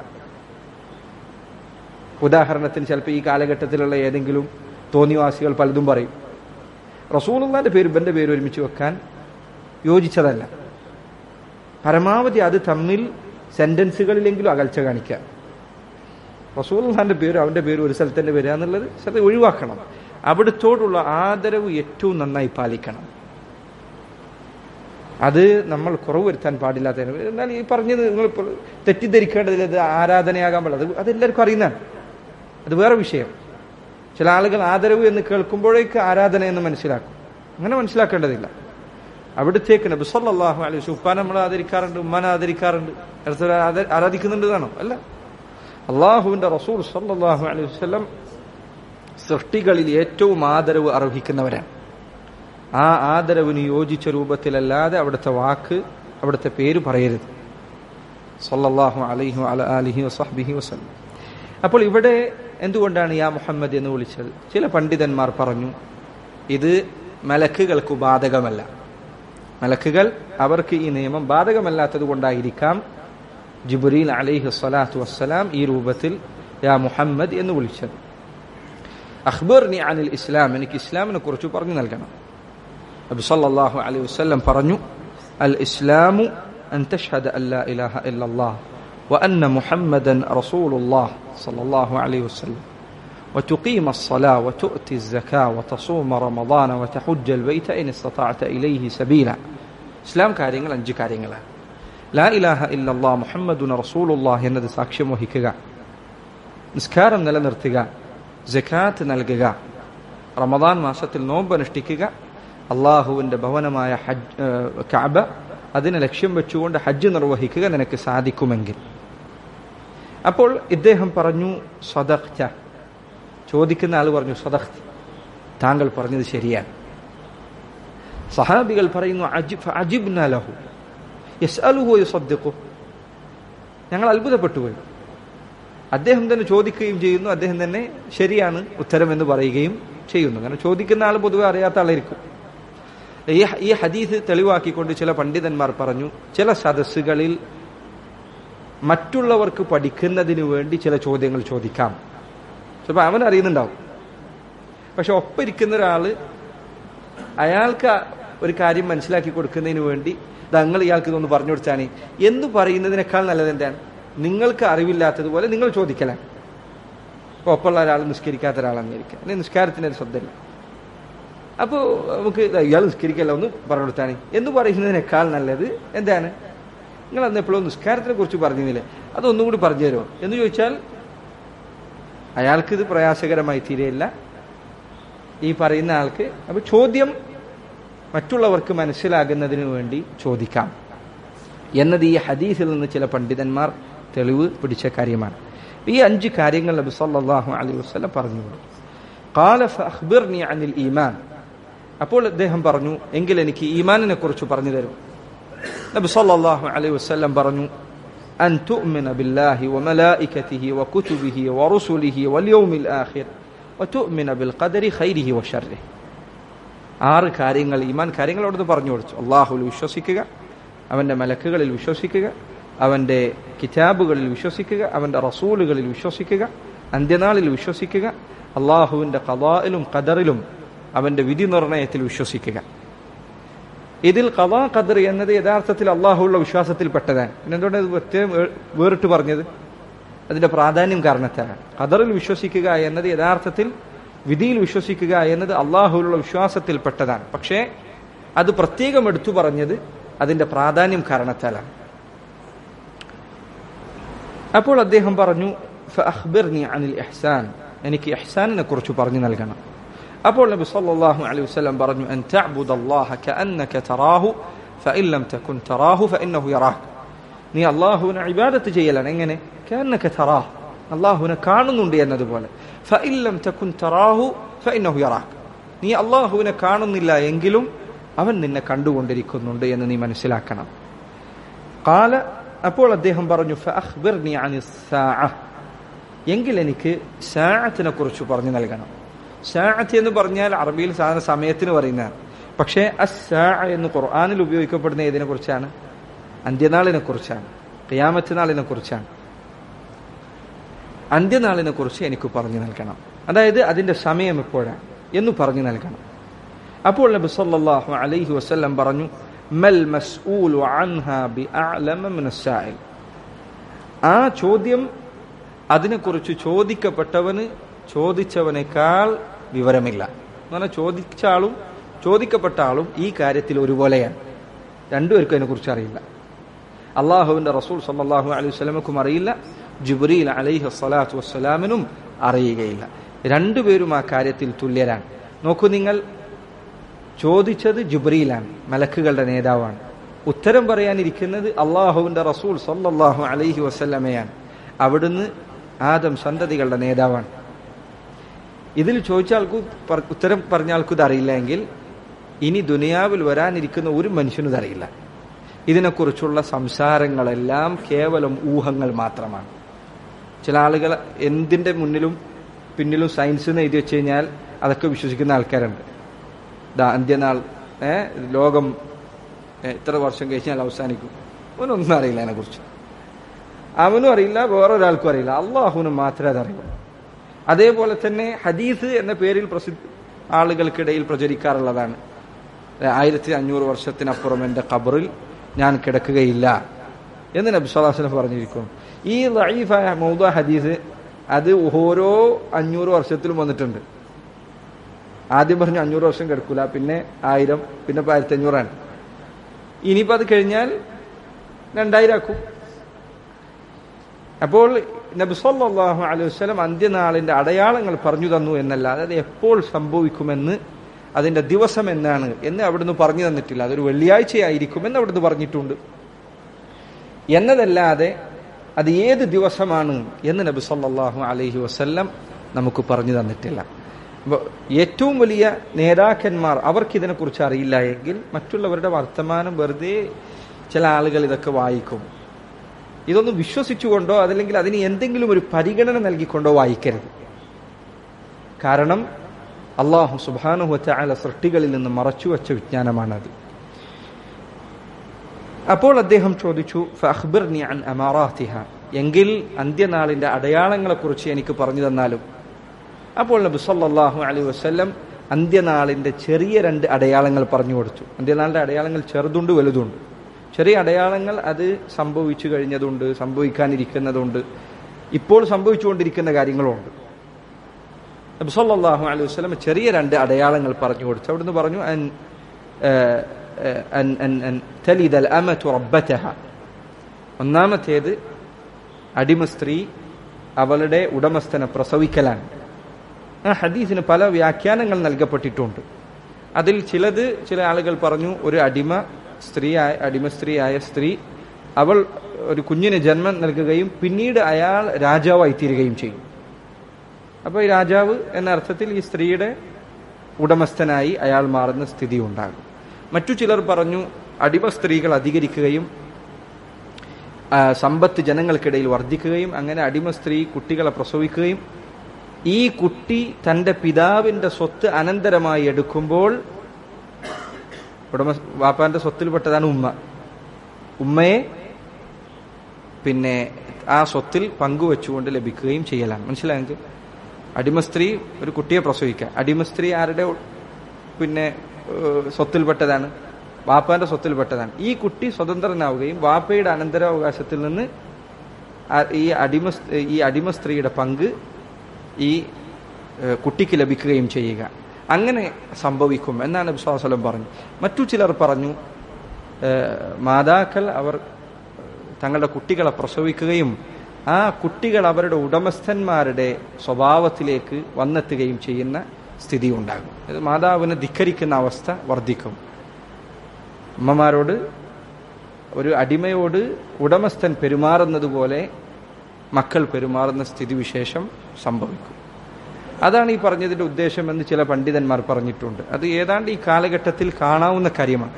[SPEAKER 1] ഉദാഹരണത്തിന് ചിലപ്പോൾ ഈ കാലഘട്ടത്തിലുള്ള ഏതെങ്കിലും തോന്നിവാസികൾ പലതും പറയും റസൂലുള്ളാന്റെ പേര് ഇവന്റെ പേര് ഒരുമിച്ച് വെക്കാൻ യോജിച്ചതല്ല പരമാവധി അത് തമ്മിൽ സെന്റൻസുകളിലെങ്കിലും അകൽച്ച കാണിക്കുക റസൂൽഖാന്റെ പേര് അവന്റെ പേര് ഒരു സ്ഥലത്തിന്റെ പേര് എന്നുള്ളത് ശ്രദ്ധ ഒഴിവാക്കണം അവിടുത്തോടുള്ള ആദരവ് ഏറ്റവും നന്നായി പാലിക്കണം അത് നമ്മൾ കുറവ് വരുത്താൻ പാടില്ലാത്ത എന്നാൽ ഈ പറഞ്ഞത് നിങ്ങൾ ഇപ്പോൾ തെറ്റിദ്ധരിക്കേണ്ടതിൽ അത് ആരാധനയാകാൻ പാടില്ല അത് അതെല്ലാവർക്കും അറിയുന്നതാണ് അത് വേറെ വിഷയം ചില ആളുകൾ ആദരവ് എന്ന് കേൾക്കുമ്പോഴേക്ക് ആരാധന എന്ന് മനസ്സിലാക്കും അങ്ങനെ മനസ്സിലാക്കേണ്ടതില്ല അവിടത്തേക്ക് നബി സല്ലല്ലാഹു അലൈഹി വസല്ലം ഉപ്പാനെ നമ്മൾ ആദരിക്കാറുണ്ട് ഉമ്മാനെ ആദരിക്കാറുണ്ട് അടുത്ത ആരാധിക്കുന്നുണ്ട് എന്നാണോ അല്ല അള്ളാഹുവിന്റെ റസൂൽ സല്ലല്ലാഹു അലൈഹി വസല്ലം സൃഷ്ടികളിൽ ഏറ്റവും ആദരവ് അർഹിക്കുന്നവരാണ് ആ ആദരവിന് യോജിച്ച രൂപത്തിലല്ലാതെ അവിടുത്തെ വാക്ക് അവിടുത്തെ പേര് പറയരുത് സല്ലല്ലാഹു അലൈഹി അല അലിഹി വസഹ്ബിഹി വസല്ലം അപ്പോൾ ഇവിടെ എന്തുകൊണ്ടാണ് യാ മുഹമ്മദ് എന്ന് വിളിച്ചത് ചില പണ്ഡിതന്മാർ പറഞ്ഞു ഇത് മലക്കുകൾക്ക് ബാധകമല്ല മലക്കുകൾ അവർക്ക് ഈ നിയമം ബാധകമല്ലാത്തത് കൊണ്ടായിരിക്കാം ജിബ്രീൽ അലൈഹി സ്വലാത്തു വസ്സലാം ഈ രൂപത്തിൽ യാ മുഹമ്മദ് എന്ന് വിളിച്ചത് അഖ്ബർനി അനിൽ ഇസ്ലാം എനിക്ക് ഇസ്ലാമിനെ കുറിച്ച് പറഞ്ഞു നൽകണം നബി സല്ലല്ലാഹു അലൈഹി വസല്ലം പറഞ്ഞു അൽ ഇസ്ലാമു അൻ തഷ്ഹദ അൻ ലാ ഇലാഹ ഇല്ലല്ലാഹ് وأن محمدا رسول الله صلى الله عليه وسلم وتقيم الصلاة وتؤتي الزكاة وتصوم رمضان وتحج البيت إن استطعت إليه سبيلا ഇസ്ലാം കാര്യങ്ങൾ അഞ്ച് കാര്യങ്ങളാണ് ലാ ഇലാഹ ഇല്ലല്ലാ മുഹമ്മദുൻ റസൂലുള്ളാഹ് എന്നത് സാക്ഷ്യം വഹിക്കുക നിസ്കാരം നിലനിർത്തുക ജക്കാത്ത് നൽകുക റമദാൻ മാസത്തിൽ നോമ്പ് അനുഷ്ഠിക്കുക അള്ളാഹുവിന്റെ ഭവനമായ ഹജ്ജ് കഅബ അതിനെ ലക്ഷ്യം വെച്ചുകൊണ്ട് ഹജ്ജ് നിർവഹിക്കുക നിനക്ക് സാധിക്കുമെങ്കിൽ അപ്പോൾ ഇദ്ദേഹം പറഞ്ഞു സ്വദഖ്ത ചോദിക്കുന്ന ആൾ പറഞ്ഞു സ്വദഖ് താങ്കൾ പറഞ്ഞത് ശരിയാണ് സഹാബികൾ പറയുന്നു അജിബ്ന ലഹു യസ്അലുഹു യുസദ്ദിഖു ഞങ്ങൾ അത്ഭുതപ്പെട്ടു പോയി അദ്ദേഹം തന്നെ ചോദിക്കുകയും ചെയ്യുന്നു അദ്ദേഹം തന്നെ ശരിയാണ് ഉത്തരം എന്ന് പറയുകയും ചെയ്യുന്നു കാരണം ചോദിക്കുന്ന ആൾ പൊതുവെ അറിയാത്ത ആളായിരിക്കും ഈ ഈ ഹദീസ് തെളിവാക്കിക്കൊണ്ട് ചില പണ്ഡിതന്മാർ പറഞ്ഞു ചില സദസ്സുകളിൽ മറ്റുള്ളവർക്ക് പഠിക്കുന്നതിന് വേണ്ടി ചില ചോദ്യങ്ങൾ ചോദിക്കാം ചിലപ്പോൾ അവൻ അറിയുന്നുണ്ടാവും പക്ഷെ ഒപ്പം ഇരിക്കുന്ന ഒരാള് അയാൾക്ക് ഒരു കാര്യം മനസ്സിലാക്കി കൊടുക്കുന്നതിന് വേണ്ടി തങ്ങൾ ഇയാൾക്ക് ഇതൊന്ന് പറഞ്ഞു കൊടുത്താണ് എന്ന് പറയുന്നതിനേക്കാൾ നല്ലത് എന്താണ് നിങ്ങൾക്ക് അറിവില്ലാത്തതുപോലെ നിങ്ങൾ ചോദിക്കലാണ് ഇപ്പോൾ ഒപ്പമുള്ള ഒരാൾ നിസ്കരിക്കാത്ത ഒരാളാന്നിരിക്കുക അല്ലെങ്കിൽ നിസ്കാരത്തിന് ഒരു ശ്രദ്ധയില്ല അപ്പോൾ നമുക്ക് ദാ ഇയാൾ നിസ്കരിക്കല്ല ഒന്ന് പറഞ്ഞു കൊടുത്താണ് എന്ന് പറയുന്നതിനേക്കാൾ നല്ലത് എന്താണ് നിങ്ങൾ അന്ന് എപ്പോഴും നിസ്കാരത്തിനെ കുറിച്ച് പറഞ്ഞില്ലേ അതൊന്നും കൂടി പറഞ്ഞു തരുമോ എന്ന് ചോദിച്ചാൽ അയാൾക്കിത് പ്രയാസകരമായി തീരെയില്ല ഈ പറയുന്ന ആൾക്ക് അപ്പൊ ചോദ്യം മറ്റുള്ളവർക്ക് മനസ്സിലാകുന്നതിന് വേണ്ടി ചോദിക്കാം എന്നത് ഈ ഹദീസിൽ നിന്ന് ചില പണ്ഡിതന്മാർ തെളിവ് പിടിച്ച കാര്യമാണ് ഈ അഞ്ച് കാര്യങ്ങൾ നബി സല്ലല്ലാഹു അലൈഹി വസല്ലം പറഞ്ഞു കൊടുത്തു ഖാല ഫഅഖ്ബിർനി അനിൽ ഈമാൻ അപ്പോൾ അദ്ദേഹം പറഞ്ഞു എങ്കിൽ എനിക്ക് ഈമാനിനെ കുറിച്ച് പറഞ്ഞു തരും നബി സല്ലല്ലാഹു അലൈഹി വസല്ലം പറഞ്ഞു അൻ തുഅ്മിന ബില്ലാഹി വമലായികതിഹി വകുതുബിഹി വറുസുലിഹി വൽയൗമിൽ ആഖിർ വതുഅ്മിന ബിൽ ഖദരി ഖൈരിഹി വശർരിഹി ആറ് കാര്യങ്ങൾ ഈമാൻ കാര്യങ്ങൾ അവിടുന്ന് പറഞ്ഞു കൊടുത്തു അള്ളാഹുവിൽ വിശ്വസിക്കുക അവൻ്റെ മലക്കുകളിൽ വിശ്വസിക്കുക അവൻ്റെ കിതാബുകളിൽ വിശ്വസിക്കുക അവൻ്റെ റസൂലുകളിൽ വിശ്വസിക്കുക അന്ത്യനാളിൽ വിശ്വസിക്കുക അള്ളാഹുവിൻ്റെ കലായിലും ഖദറിലും അവൻ്റെ വിധി നിർണയത്തിൽ വിശ്വസിക്കുക ഇതിൽ കലാ ഖദർ എന്നത് യഥാർത്ഥത്തിൽ അള്ളാഹുള്ള വിശ്വാസത്തിൽപ്പെട്ടതാണ് പിന്നെ എന്തുകൊണ്ടാണ് ഇത് പ്രത്യേകം വേ- വേറിട്ട് പറഞ്ഞത് അതിന്റെ പ്രാധാന്യം കാരണത്താലാണ് ഖദറിൽ വിശ്വസിക്കുക എന്നത് യഥാർത്ഥത്തിൽ വിധിയിൽ വിശ്വസിക്കുക എന്നത് അള്ളാഹുവിലുള്ള വിശ്വാസത്തിൽപ്പെട്ടതാണ് പക്ഷേ അത് പ്രത്യേകം എടുത്തു പറഞ്ഞത് അതിന്റെ പ്രാധാന്യം കാരണത്താലാണ് അപ്പോൾ അദ്ദേഹം പറഞ്ഞു "ഫഅഖ്ബിർനി അനിൽ ഇഹ്സാൻ എനിക്ക് ഇഹ്സാനിനെ കുറിച്ച് പറഞ്ഞു നൽകണം അപ്പോൾ നബി സല്ലല്ലാഹു അലൈഹി വസല്ലം പറഞ്ഞു അൻ തഅബുദല്ലാഹ കഅന്നക തറാഹു ഫഇൻ ലം തകുൻ തറാഹു ഫഇന്നഹു യറാക് നീ അള്ളാഹുവിനെ ഇബാദത്ത് ചെയ്യലാണ് എങ്ങനെ കഅന്നക തറാഹ് അള്ളാഹുവിനെ കാണുന്നുണ്ട് എന്നതുപോലെ ഫഇൻ ലം തകുൻ തറാഹു ഫഇന്നഹു യറാക് നീ അള്ളാഹുവിനെ കാണുന്നില്ല എങ്കിലും അവൻ നിന്നെ കണ്ടുകൊണ്ടിരിക്കുന്നുണ്ട് എന്ന് നീ മനസ്സിലാക്കണം കാല അപ്പോൾ അദ്ദേഹം പറഞ്ഞു ഫഅഖ്ബിർനി അനിസ് സാഅ എങ്കിൽ എനിക്ക് സാഅത്തിനെ കുറിച്ച് പറഞ്ഞു നൽകണം സാഅത്ത് എന്ന് പറഞ്ഞാൽ അറബിയിൽ സാധാരണ സമയത്തിന് പറയുന്നതാണ് പക്ഷേ അസ്സാ എന്ന് ഖുർആനിൽ ഉപയോഗിക്കപ്പെടുന്ന ഏതിനെ കുറിച്ചാണ് അന്ത്യനാളിനെ കുറിച്ചാണ് ഖിയാമത്ത് നാളിനെ കുറിച്ചാണ് അന്ത്യനാളിനെ കുറിച്ച് എനിക്ക് പറഞ്ഞു നൽകണം അതായത് അതിന്റെ സമയം എപ്പോഴാണ് എന്ന് പറഞ്ഞു നൽകണം അപ്പോൾ നബി സല്ലല്ലാഹു അലൈഹി വസല്ലം പറഞ്ഞു മൽ മസ്ഊലു അൻഹാ ബിഅഅലമ മിനസ് സാഇൽ ആ ചോദ്യം അതിനെക്കുറിച്ച് ചോദിക്കപ്പെട്ടവന് ചോദിച്ചവനേക്കാൾ വിവരമില്ല എന്ന് പറഞ്ഞാൽ ചോദിച്ച ആളും ചോദിക്കപ്പെട്ട ആളും ഈ കാര്യത്തിൽ ഒരുപോലെയാണ് രണ്ടുപേർക്കും അതിനെക്കുറിച്ച് അറിയില്ല അള്ളാഹുവിന്റെ റസൂൽ സല്ലല്ലാഹു അലൈഹി വസല്ലമക്കും അറിയില്ല ജിബ്രീൽ അലൈഹി സ്വലാത്തു വസ്സലാമിനും അറിയുകയില്ല രണ്ടുപേരും ആ കാര്യത്തിൽ തുല്യരാണ് നോക്കൂ നിങ്ങൾ ചോദിച്ചത് ജിബ്രീലാണ് മലക്കുകളുടെ നേതാവാണ് ഉത്തരം പറയാനിരിക്കുന്നത് അള്ളാഹുവിന്റെ റസൂൽ സല്ലല്ലാഹു അലൈഹി വസല്ലമയാണ് അവിടുന്ന് ആദം സന്തതികളുടെ നേതാവാണ് ഇതിൽ ചോദിച്ച ആൾക്ക് പർ- ഉത്തരം പറഞ്ഞ ആൾക്ക് ഇത് അറിയില്ല എങ്കിൽ ഇനി ദുനിയാവിൽ വരാനിരിക്കുന്ന ഒരു മനുഷ്യനും ഇതറിയില്ല ഇതിനെക്കുറിച്ചുള്ള സംസാരങ്ങളെല്ലാം കേവലം ഊഹങ്ങൾ മാത്രമാണ് ചില ആളുകൾ എന്തിന്റെ മുന്നിലും പിന്നിലും സയൻസ് എന്ന് എഴുതി വെച്ച് കഴിഞ്ഞാൽ അതൊക്കെ വിശ്വസിക്കുന്ന ആൾക്കാരുണ്ട് ദാ അന്ത്യനാൾ ഏ ലോകം ഏ, ഇത്ര വർഷം കഴിഞ്ഞാൽ അവസാനിക്കും അവനൊന്നും അറിയില്ല അതിനെക്കുറിച്ച് അവനും അറിയില്ല വേറൊരാൾക്കും അറിയില്ല അള്ളാഹുവിനും മാത്രമേ അതറിയൂ അതേപോലെ തന്നെ ഹദീസ് എന്ന പേരിൽ പ്രസിദ്ധ ആളുകൾക്കിടയിൽ പ്രചരിക്കാറുള്ളതാണ് ആയിരത്തി അഞ്ഞൂറ് വർഷത്തിനപ്പുറം എൻ്റെ ഖബറിൽ ഞാൻ കിടക്കുകയില്ല എന്ന് നബി സ്വലാസ്ലം പറഞ്ഞിരിക്കുന്നു ഈ ലൈഫായ മൗദ ഹദീസ് അത് ഓരോ അഞ്ഞൂറ് വർഷത്തിലും വന്നിട്ടുണ്ട് ആദ്യം പറഞ്ഞു അഞ്ഞൂറ് വർഷം കിടക്കൂല പിന്നെ ആയിരം പിന്നെ ഇപ്പൊ ആയിരത്തി അഞ്ഞൂറാണ് ഇനിയിപ്പോ അത് കഴിഞ്ഞാൽ രണ്ടായിരം ആക്കും അപ്പോൾ നബി സല്ലല്ലാഹു അലൈഹി വസല്ലം അന്ത്യനാളിന്റെ അടയാളങ്ങൾ പറഞ്ഞു തന്നു എന്നല്ലാതെ അത് എപ്പോൾ സംഭവിക്കുമെന്ന് അതിന്റെ ദിവസം എന്നാണ് എന്ന് അവിടുന്ന് പറഞ്ഞു തന്നിട്ടില്ല അതൊരു വെള്ളിയാഴ്ചയായിരിക്കുമെന്ന് അവിടുന്ന് പറഞ്ഞിട്ടുണ്ട് എന്നതല്ലാതെ അത് ഏത് ദിവസമാണ് എന്ന് നബി സല്ലല്ലാഹു അലൈഹി വസല്ലം നമുക്ക് പറഞ്ഞു തന്നിട്ടില്ല അപ്പൊ ഏറ്റവും വലിയ നേതാക്കന്മാർ അവർക്ക് ഇതിനെക്കുറിച്ച് അറിയില്ല എങ്കിൽ മറ്റുള്ളവരുടെ വർത്തമാനം വെറുതെ ചില ആളുകൾ ഇതൊക്കെ വായിക്കും ഇതൊന്നും വിശ്വസിച്ചുകൊണ്ടോ അതല്ലെങ്കിൽ അതിന് എന്തെങ്കിലും ഒരു പരിഗണന നൽകിക്കൊണ്ടോ വായിക്കരുത് കാരണം അള്ളാഹു സുബാനുഹു ചാല സൃഷ്ടികളിൽ നിന്ന് മറച്ചുവെച്ച വിജ്ഞാനമാണത് അപ്പോൾ അദ്ദേഹം ചോദിച്ചു ഫഅഖ്ബിർനി അൻ അമാറാത്തിഹ എങ്കിൽ അന്ത്യനാളിന്റെ അടയാളങ്ങളെക്കുറിച്ച് എനിക്ക് പറഞ്ഞു തന്നാലും അപ്പോൾ നബി സല്ലല്ലാഹു അലൈഹി വസല്ലം അന്ത്യനാളിന്റെ ചെറിയ രണ്ട് അടയാളങ്ങൾ പറഞ്ഞു കൊടുത്തു അന്ത്യനാളിന്റെ അടയാളങ്ങൾ ചെറുതുണ്ട് വലുതുണ്ട് ചെറിയ അടയാളങ്ങൾ അത് സംഭവിച്ചു കഴിഞ്ഞതുണ്ട് സംഭവിക്കാനിരിക്കുന്നതുണ്ട് ഇപ്പോൾ സംഭവിച്ചുകൊണ്ടിരിക്കുന്ന കാര്യങ്ങളുണ്ട് നബി സല്ലല്ലാഹു അലൈഹി വസല്ലം ചെറിയ രണ്ട് അടയാളങ്ങൾ പറഞ്ഞു കൊടുത്തു അവിടുന്ന് പറഞ്ഞു അൻ ഏഹ്, ഏഹ്, അൻ അൻ അൻ തലിദൽ അമതു റബ്ബതഹ ഒന്നാമത്തേത് അടിമ സ്ത്രീ അവളുടെ ഉടമസ്ഥനെ പ്രസവിക്കലാണ് ആ ഹദീസിന് പല വ്യാഖ്യാനങ്ങൾ നൽകപ്പെട്ടിട്ടുണ്ട് അതിൽ ചിലത് ചില ആളുകൾ പറഞ്ഞു ഒരു അടിമ സ്ത്രീയായ അടിമ സ്ത്രീയായ സ്ത്രീ അവൾ ഒരു കുഞ്ഞിന് ജന്മം നൽകുകയും പിന്നീട് അയാൾ രാജാവായി തീരുകയും ചെയ്യും അപ്പോൾ ഈ രാജാവ് എന്ന അർത്ഥത്തിൽ ഈ സ്ത്രീയുടെ ഉടമസ്ഥനായി അയാൾ മാറുന്ന സ്ഥിതി ഉണ്ടാകും മറ്റു ചിലർ പറഞ്ഞു അടിമ സ്ത്രീകൾ അധികരിക്കുകയും ആ, സമ്പത്ത് ജനങ്ങൾക്കിടയിൽ വർദ്ധിക്കുകയും അങ്ങനെ അടിമ സ്ത്രീ കുട്ടികളെ പ്രസവിക്കുകയും ഈ കുട്ടി തന്റെ പിതാവിന്റെ സ്വത്ത് അനന്തരമായി എടുക്കുമ്പോൾ ഉടമ വാപ്പാന്റെ സ്വത്തിൽപ്പെട്ടതാണ് ഉമ്മ ഉമ്മയെ പിന്നെ ആ സ്വത്തിൽ പങ്കുവെച്ചുകൊണ്ട് ലഭിക്കുകയും ചെയ്യലാണ് മനസ്സിലായെങ്കിൽ അടിമ സ്ത്രീ ഒരു കുട്ടിയെ പ്രസവിക്കുക അടിമ സ്ത്രീ ആരുടെ ഉ- പിന്നെ ഏഹ്, സ്വത്തിൽപ്പെട്ടതാണ് വാപ്പാന്റെ സ്വത്തിൽപ്പെട്ടതാണ് ഈ കുട്ടി സ്വതന്ത്രനാവുകയും വാപ്പയുടെ അനന്തരാവകാശത്തിൽ നിന്ന് ആ- ഈ അടിമ സ്- ഈ അടിമ സ്ത്രീയുടെ പങ്ക് ഈ ഏഹ്, കുട്ടിക്ക് ലഭിക്കുകയും ചെയ്യുക അങ്ങനെ സംഭവിക്കും എന്നാണ് വിശ്വാസലം പറഞ്ഞു മറ്റു ചിലർ പറഞ്ഞു ഏഹ്, മാതാക്കൾ അവർ തങ്ങളുടെ കുട്ടികളെ പ്രസവിക്കുകയും ആ കുട്ടികൾ അവരുടെ ഉടമസ്ഥന്മാരുടെ സ്വഭാവത്തിലേക്ക് വന്നെത്തുകയും ചെയ്യുന്ന സ്ഥിതി ഉണ്ടാകും ഇത് മാതാവിനെ ധിക്കരിക്കുന്ന അവസ്ഥ വർദ്ധിക്കും അമ്മമാരോട് ഒരു അടിമയോട് ഉടമസ്ഥൻ പെരുമാറുന്നത് പോലെ മക്കൾ പെരുമാറുന്ന സ്ഥിതിവിശേഷം സംഭവിക്കും അതാണ് ഈ പറഞ്ഞതിന്റെ ഉദ്ദേശം എന്ന് ചില പണ്ഡിതന്മാർ പറഞ്ഞിട്ടുണ്ട് അത് ഏതാണ്ട് ഈ കാലഘട്ടത്തിൽ കാണാവുന്ന കാര്യമാണ്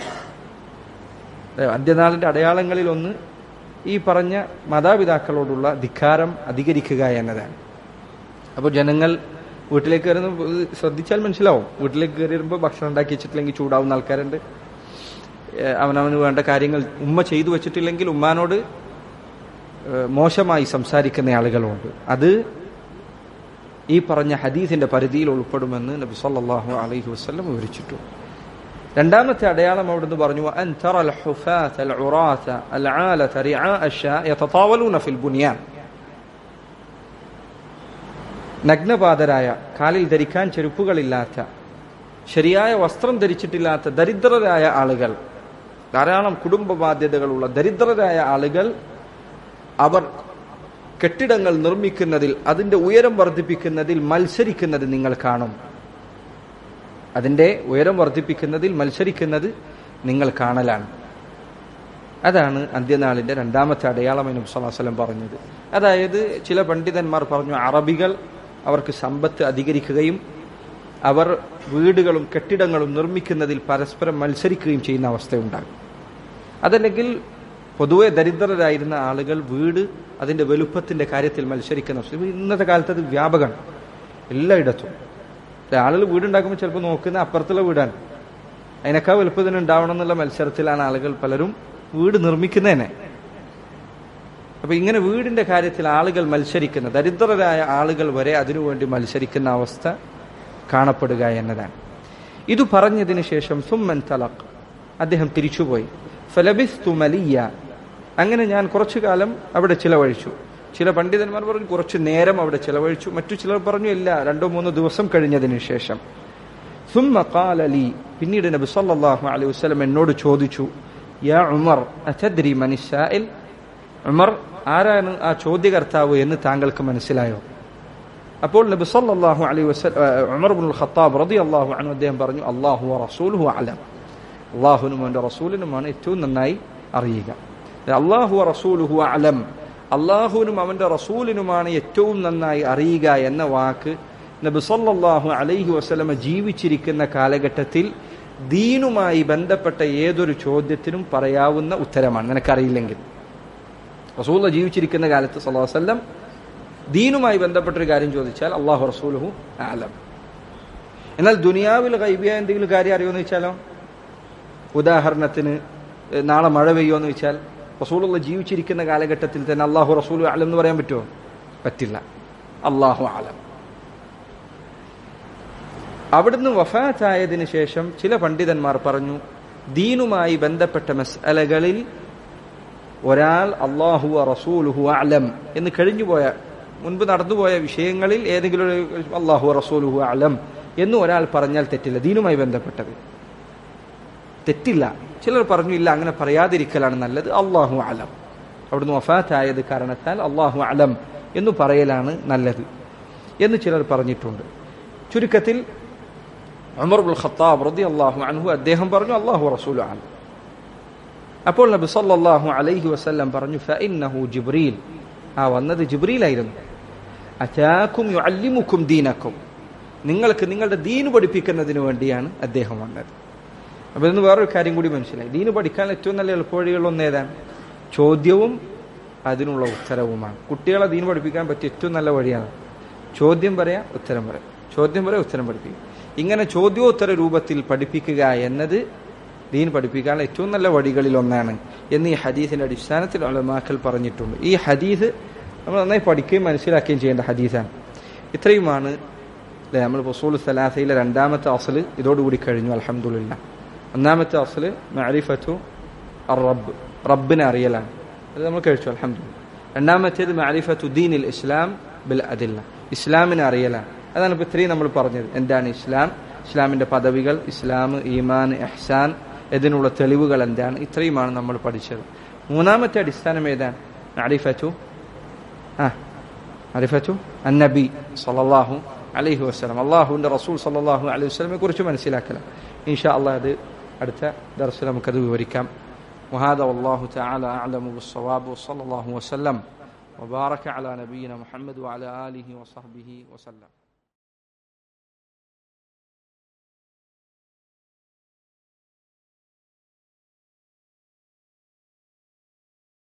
[SPEAKER 1] ഏ, അന്ത്യനാളിന്റെ അടയാളങ്ങളിൽ ഒന്ന് ഈ പറഞ്ഞ മാതാപിതാക്കളോടുള്ള ധിക്കാരം അധികരിക്കുക എന്നതാണ് അപ്പോൾ ജനങ്ങൾ വീട്ടിലേക്ക് കയറുന്ന ഇത് ശ്രദ്ധിച്ചാൽ മനസ്സിലാവും വീട്ടിലേക്ക് കയറി വരുമ്പോൾ ഭക്ഷണം ഉണ്ടാക്കി വെച്ചിട്ടില്ലെങ്കിൽ ചൂടാവുന്ന ആൾക്കാരുണ്ട് ഏ, അവനവന് വേണ്ട കാര്യങ്ങൾ ഉമ്മ ചെയ്തു വെച്ചിട്ടില്ലെങ്കിൽ ഉമ്മാനോട് ഏ, മോശമായി സംസാരിക്കുന്ന ആളുകളുണ്ട് അത് ഈ പറഞ്ഞ ഹദീസിന്റെ പരിധിയിൽ ഉൾപ്പെടുമെന്ന് നബി സല്ലല്ലാഹു അലൈഹി വസല്ലം വിവരിച്ചിട്ടുണ്ട് രണ്ടാമത്തെ അടയാളം അവിടുന്ന് പറഞ്ഞു അൻ തറ الحفاة العراة العالة رعاء الشاء يتطاولون في البنيان നഗ്നപാതരായ കാലിൽ ധരിക്കാൻ ചെരുപ്പുകളില്ലാത്ത ശരിയായ വസ്ത്രം ധരിച്ചിട്ടില്ലാത്ത ദരിദ്രരായ ആളുകൾ ധാരാളം കുടുംബ ബാധ്യതകളുള്ള ദരിദ്രരായ ആളുകൾ അവർ കെട്ടിടങ്ങൾ നിർമ്മിക്കുന്നതിൽ അതിന്റെ ഉയരം വർദ്ധിപ്പിക്കുന്നതിൽ മത്സരിക്കുന്നത് നിങ്ങൾ കാണും അതിന്റെ ഉയരം വർദ്ധിപ്പിക്കുന്നതിൽ മത്സരിക്കുന്നത് നിങ്ങൾ കാണലാണ് അതാണ് അന്ത്യനാളിന്റെ രണ്ടാമത്തെ അടയാളം എന്ന് വസല്ലം പറഞ്ഞത് അതായത് ചില പണ്ഡിതന്മാർ പറഞ്ഞു അറബികൾ അവർക്ക് സമ്പത്ത് അധികരിക്കുകയും അവർ വീടുകളും കെട്ടിടങ്ങളും നിർമ്മിക്കുന്നതിൽ പരസ്പരം മത്സരിക്കുകയും ചെയ്യുന്ന അവസ്ഥയുണ്ടാകും അതല്ലെങ്കിൽ പൊതുവെ ദരിദ്രരായിരുന്ന ആളുകൾ വീട് അതിന്റെ വലുപ്പത്തിന്റെ കാര്യത്തിൽ മത്സരിക്കുന്ന അവസ്ഥ ഇപ്പൊ ഇന്നത്തെ കാലത്ത് അത് വ്യാപകമാണ് എല്ലായിടത്തും അല്ലെ, ആളുകൾ വീടുണ്ടാക്കുമ്പോൾ ചിലപ്പോൾ നോക്കുന്ന അപ്പുറത്തുള്ള വീടാണ് അതിനേക്കാൾ വലുപ്പത്തിന് ഉണ്ടാവണം എന്നുള്ള മത്സരത്തിലാണ് ആളുകൾ പലരും വീട് നിർമ്മിക്കുന്നതന്നെ അപ്പൊ ഇങ്ങനെ വീടിന്റെ കാര്യത്തിൽ ആളുകൾ മത്സരിക്കുന്ന ദരിദ്രരായ ആളുകൾ വരെ അതിനുവേണ്ടി മത്സരിക്കുന്ന അവസ്ഥ കാണപ്പെടുക എന്നതാണ് ഇത് പറഞ്ഞതിന് ശേഷം സുമ്മൻ തലക് അദ്ദേഹം തിരിച്ചുപോയി ഫലബിസ്തു മലിയ അങ്ങനെ ഞാൻ കുറച്ചു കാലം അവിടെ ചിലവഴിച്ചു ചില പണ്ഡിതന്മാർ പറഞ്ഞു കുറച്ചു നേരം അവിടെ ചിലവഴിച്ചു മറ്റു ചിലർ പറഞ്ഞു ഇല്ല രണ്ടോ മൂന്നോ ദിവസം കഴിഞ്ഞതിന് ശേഷം ثم قال لي പിന്നീട് നബി സല്ലല്ലാഹു അലൈഹി വസല്ലം എന്നോട് ചോദിച്ചു യാ ഉമർ അതദ്രി മൻ السائل ഉമർ ആരാണ് ആ ചോദ്യകർത്താവ് എന്ന് താങ്കൾക്ക് മനസ്സിലായോ അപ്പോൾ നബി സല്ലല്ലാഹു അലൈഹി വസല്ലം ഉമർ ഇബ്നുൽ ഖത്താബ് റളിയല്ലാഹു അൻഹു അദ്ദേഹം പറഞ്ഞു അല്ലാഹു വറസൂലുഹു അലം അള്ളാഹുനും അവന്റെ റസൂലിനുമാണ് ഏറ്റവും നന്നായി അറിയുക അള്ളാഹു റസൂലുഹു അലം അള്ളാഹുവിനും അവന്റെ റസൂലിനുമാണ് ഏറ്റവും നന്നായി അറിയുക എന്ന വാക്ക് നബി സല്ലല്ലാഹു അലൈഹി വസല്ലമ ജീവിച്ചിരിക്കുന്ന കാലഘട്ടത്തിൽ ദീനുമായി ബന്ധപ്പെട്ട ഏതൊരു ചോദ്യത്തിനും പറയാവുന്ന ഉത്തരമാണ് നിനക്കറിയില്ലെങ്കിൽ റസൂല ജീവിച്ചിരിക്കുന്ന കാലത്ത് സല്ലല്ലാഹു അലൈഹി വസല്ലം ദീനുമായി ബന്ധപ്പെട്ടൊരു കാര്യം ചോദിച്ചാൽ അള്ളാഹു റസൂലുഹു അലം എന്നാൽ ദുനിയാവിൽ ഗൈബിയ എന്തെങ്കിലും കാര്യം അറിയുമെന്ന് വെച്ചാലോ ഉദാഹരണത്തിന് ഏഹ്, നാളെ മഴ പെയ്യുമെന്ന് വെച്ചാൽ റസൂലുള്ള ജീവിച്ചിരിക്കുന്ന കാലഘട്ടത്തിൽ തന്നെ അള്ളാഹു റസൂൽ ആലം എന്ന് പറയാൻ പറ്റുമോ പറ്റില്ല അള്ളാഹു ആലം അവിടുന്ന് വഫാത്തായതിനു ശേഷം ചില പണ്ഡിതന്മാർ പറഞ്ഞു ദീനുമായി ബന്ധപ്പെട്ട മസ്അലകളിൽ ഒരാൾ അള്ളാഹു റസൂലുഹു അലം എന്ന് കഴിഞ്ഞുപോയ മുൻപ് നടന്നുപോയ വിഷയങ്ങളിൽ ഏതെങ്കിലും ഒരു അള്ളാഹു റസൂലുഹു അലം എന്ന് ഒരാൾ പറഞ്ഞാൽ തെറ്റില്ല ദീനുമായി ബന്ധപ്പെട്ടത് തെറ്റില്ല ചിലർ പറഞ്ഞു ഇല്ല അങ്ങനെ പറയാതിരിക്കലാണ് നല്ലത് അള്ളാഹു അലം അവിടുന്ന് വഫാത്തായത് കാരണത്താൽ അള്ളാഹു അലം എന്ന് പറയലാണ് നല്ലത് എന്ന് ചിലർ പറഞ്ഞിട്ടുണ്ട് ചുരുക്കത്തിൽ ഉമർ ബുൽ ഖത്താബ് റതി അള്ളാഹു അൻഹു അദ്ദേഹം പറഞ്ഞു അള്ളാഹു റസൂൽ അലം അപ്പോൾ നബി സല്ലല്ലാഹു അലൈഹി വസല്ലം പറഞ്ഞു ഫഇന്നഹു ജിബ്രീൽ ആ വന്നത് ജിബ്രീലായിരുന്നു അതാക്കും യുഅല്ലിമുക്കും ദീനക്കും നിങ്ങൾക്ക് നിങ്ങളുടെ ദീന് പഠിപ്പിക്കുന്നതിന് വേണ്ടിയാണ് അദ്ദേഹം വന്നത് അപ്പോൾ ഇന്ന് വേറൊരു കാര്യം കൂടി മനസ്സിലായി ദീന് പഠിക്കാൻ ഏറ്റവും നല്ല എളുപ്പവഴികളൊന്നും ഏതാണ് ചോദ്യവും അതിനുള്ള ഉത്തരവുമാണ് കുട്ടികളെ ദീന് പഠിപ്പിക്കാൻ പറ്റിയ ഏറ്റവും നല്ല വഴിയാണ് ചോദ്യം പറയാം ഉത്തരം പറയാം ചോദ്യം പറയാം ഉത്തരം പഠിപ്പിക്കുക ഇങ്ങനെ ചോദ്യോത്തര രൂപത്തിൽ പഠിപ്പിക്കുക എന്നത് ദീൻ പഠിപ്പിക്കാൻ ഏറ്റവും നല്ല വഴികളിൽ ഒന്നാണ് എന്ന് ഈ ഹദീസിന്റെ അടിസ്ഥാനത്തിൽ ഉലമാക്കൽ പറഞ്ഞിട്ടുണ്ട് ഈ ഹദീസ് നമ്മൾ നന്നായി പഠിക്കുകയും മനസ്സിലാക്കുകയും ചെയ്യേണ്ട ഹദീസാണ് ഇത്രയുമാണ് അല്ലെ നമ്മൾ ഫസൂൽ സലാസയിലെ രണ്ടാമത്തെ അസല് ഇതോടുകൂടി കഴിഞ്ഞു അലഹമുല്ല ഒന്നാമത്തെ അസല് മാരിഫത്തു റബ്ബ് റബ്ബിനെ അറിയലാണ് അത് നമ്മൾ കഴിച്ചു അലഹമുല്ല രണ്ടാമത്തേത് മാരിഫത്തു ദീനിൽ ഇസ്ലാം ബിൽ അതില്ല ഇസ്ലാമിനെ അറിയലാണ് അതാണ് ഇപ്പോൾ ഇത്രയും നമ്മൾ പറഞ്ഞത് എന്താണ് ഇസ്ലാം ഇസ്ലാമിന്റെ പദവികൾ ഇസ്ലാം ഈമാൻ എഹ്സാൻ ഇതിനുള്ള തെളിവുകൾ എന്താണ് ഇത്രയുമാണ് നമ്മൾ പഠിച്ചത് മൂന്നാമത്തെ അടിസ്ഥാനം ഏതാണ് മാരിഫത്തു ആ മാരിഫത്തു അന്നബി സല്ലല്ലാഹു അലൈഹി വസ്ലം അള്ളാഹുവിന്റെ റസൂൽ സല്ലല്ലാഹു അലൈഹി വസ്ലമെ കുറിച്ച് മനസ്സിലാക്കലാണ് ഇൻഷാ അള്ളാഹ് അത് അടുത്ത ദർശനം നമുക്കത് വിവരിക്കാം وهذا والله تعالى أعلم بالصواب وصلى الله وسلم وبارك على نبينا محمد وعلى آله وصحبه وسلم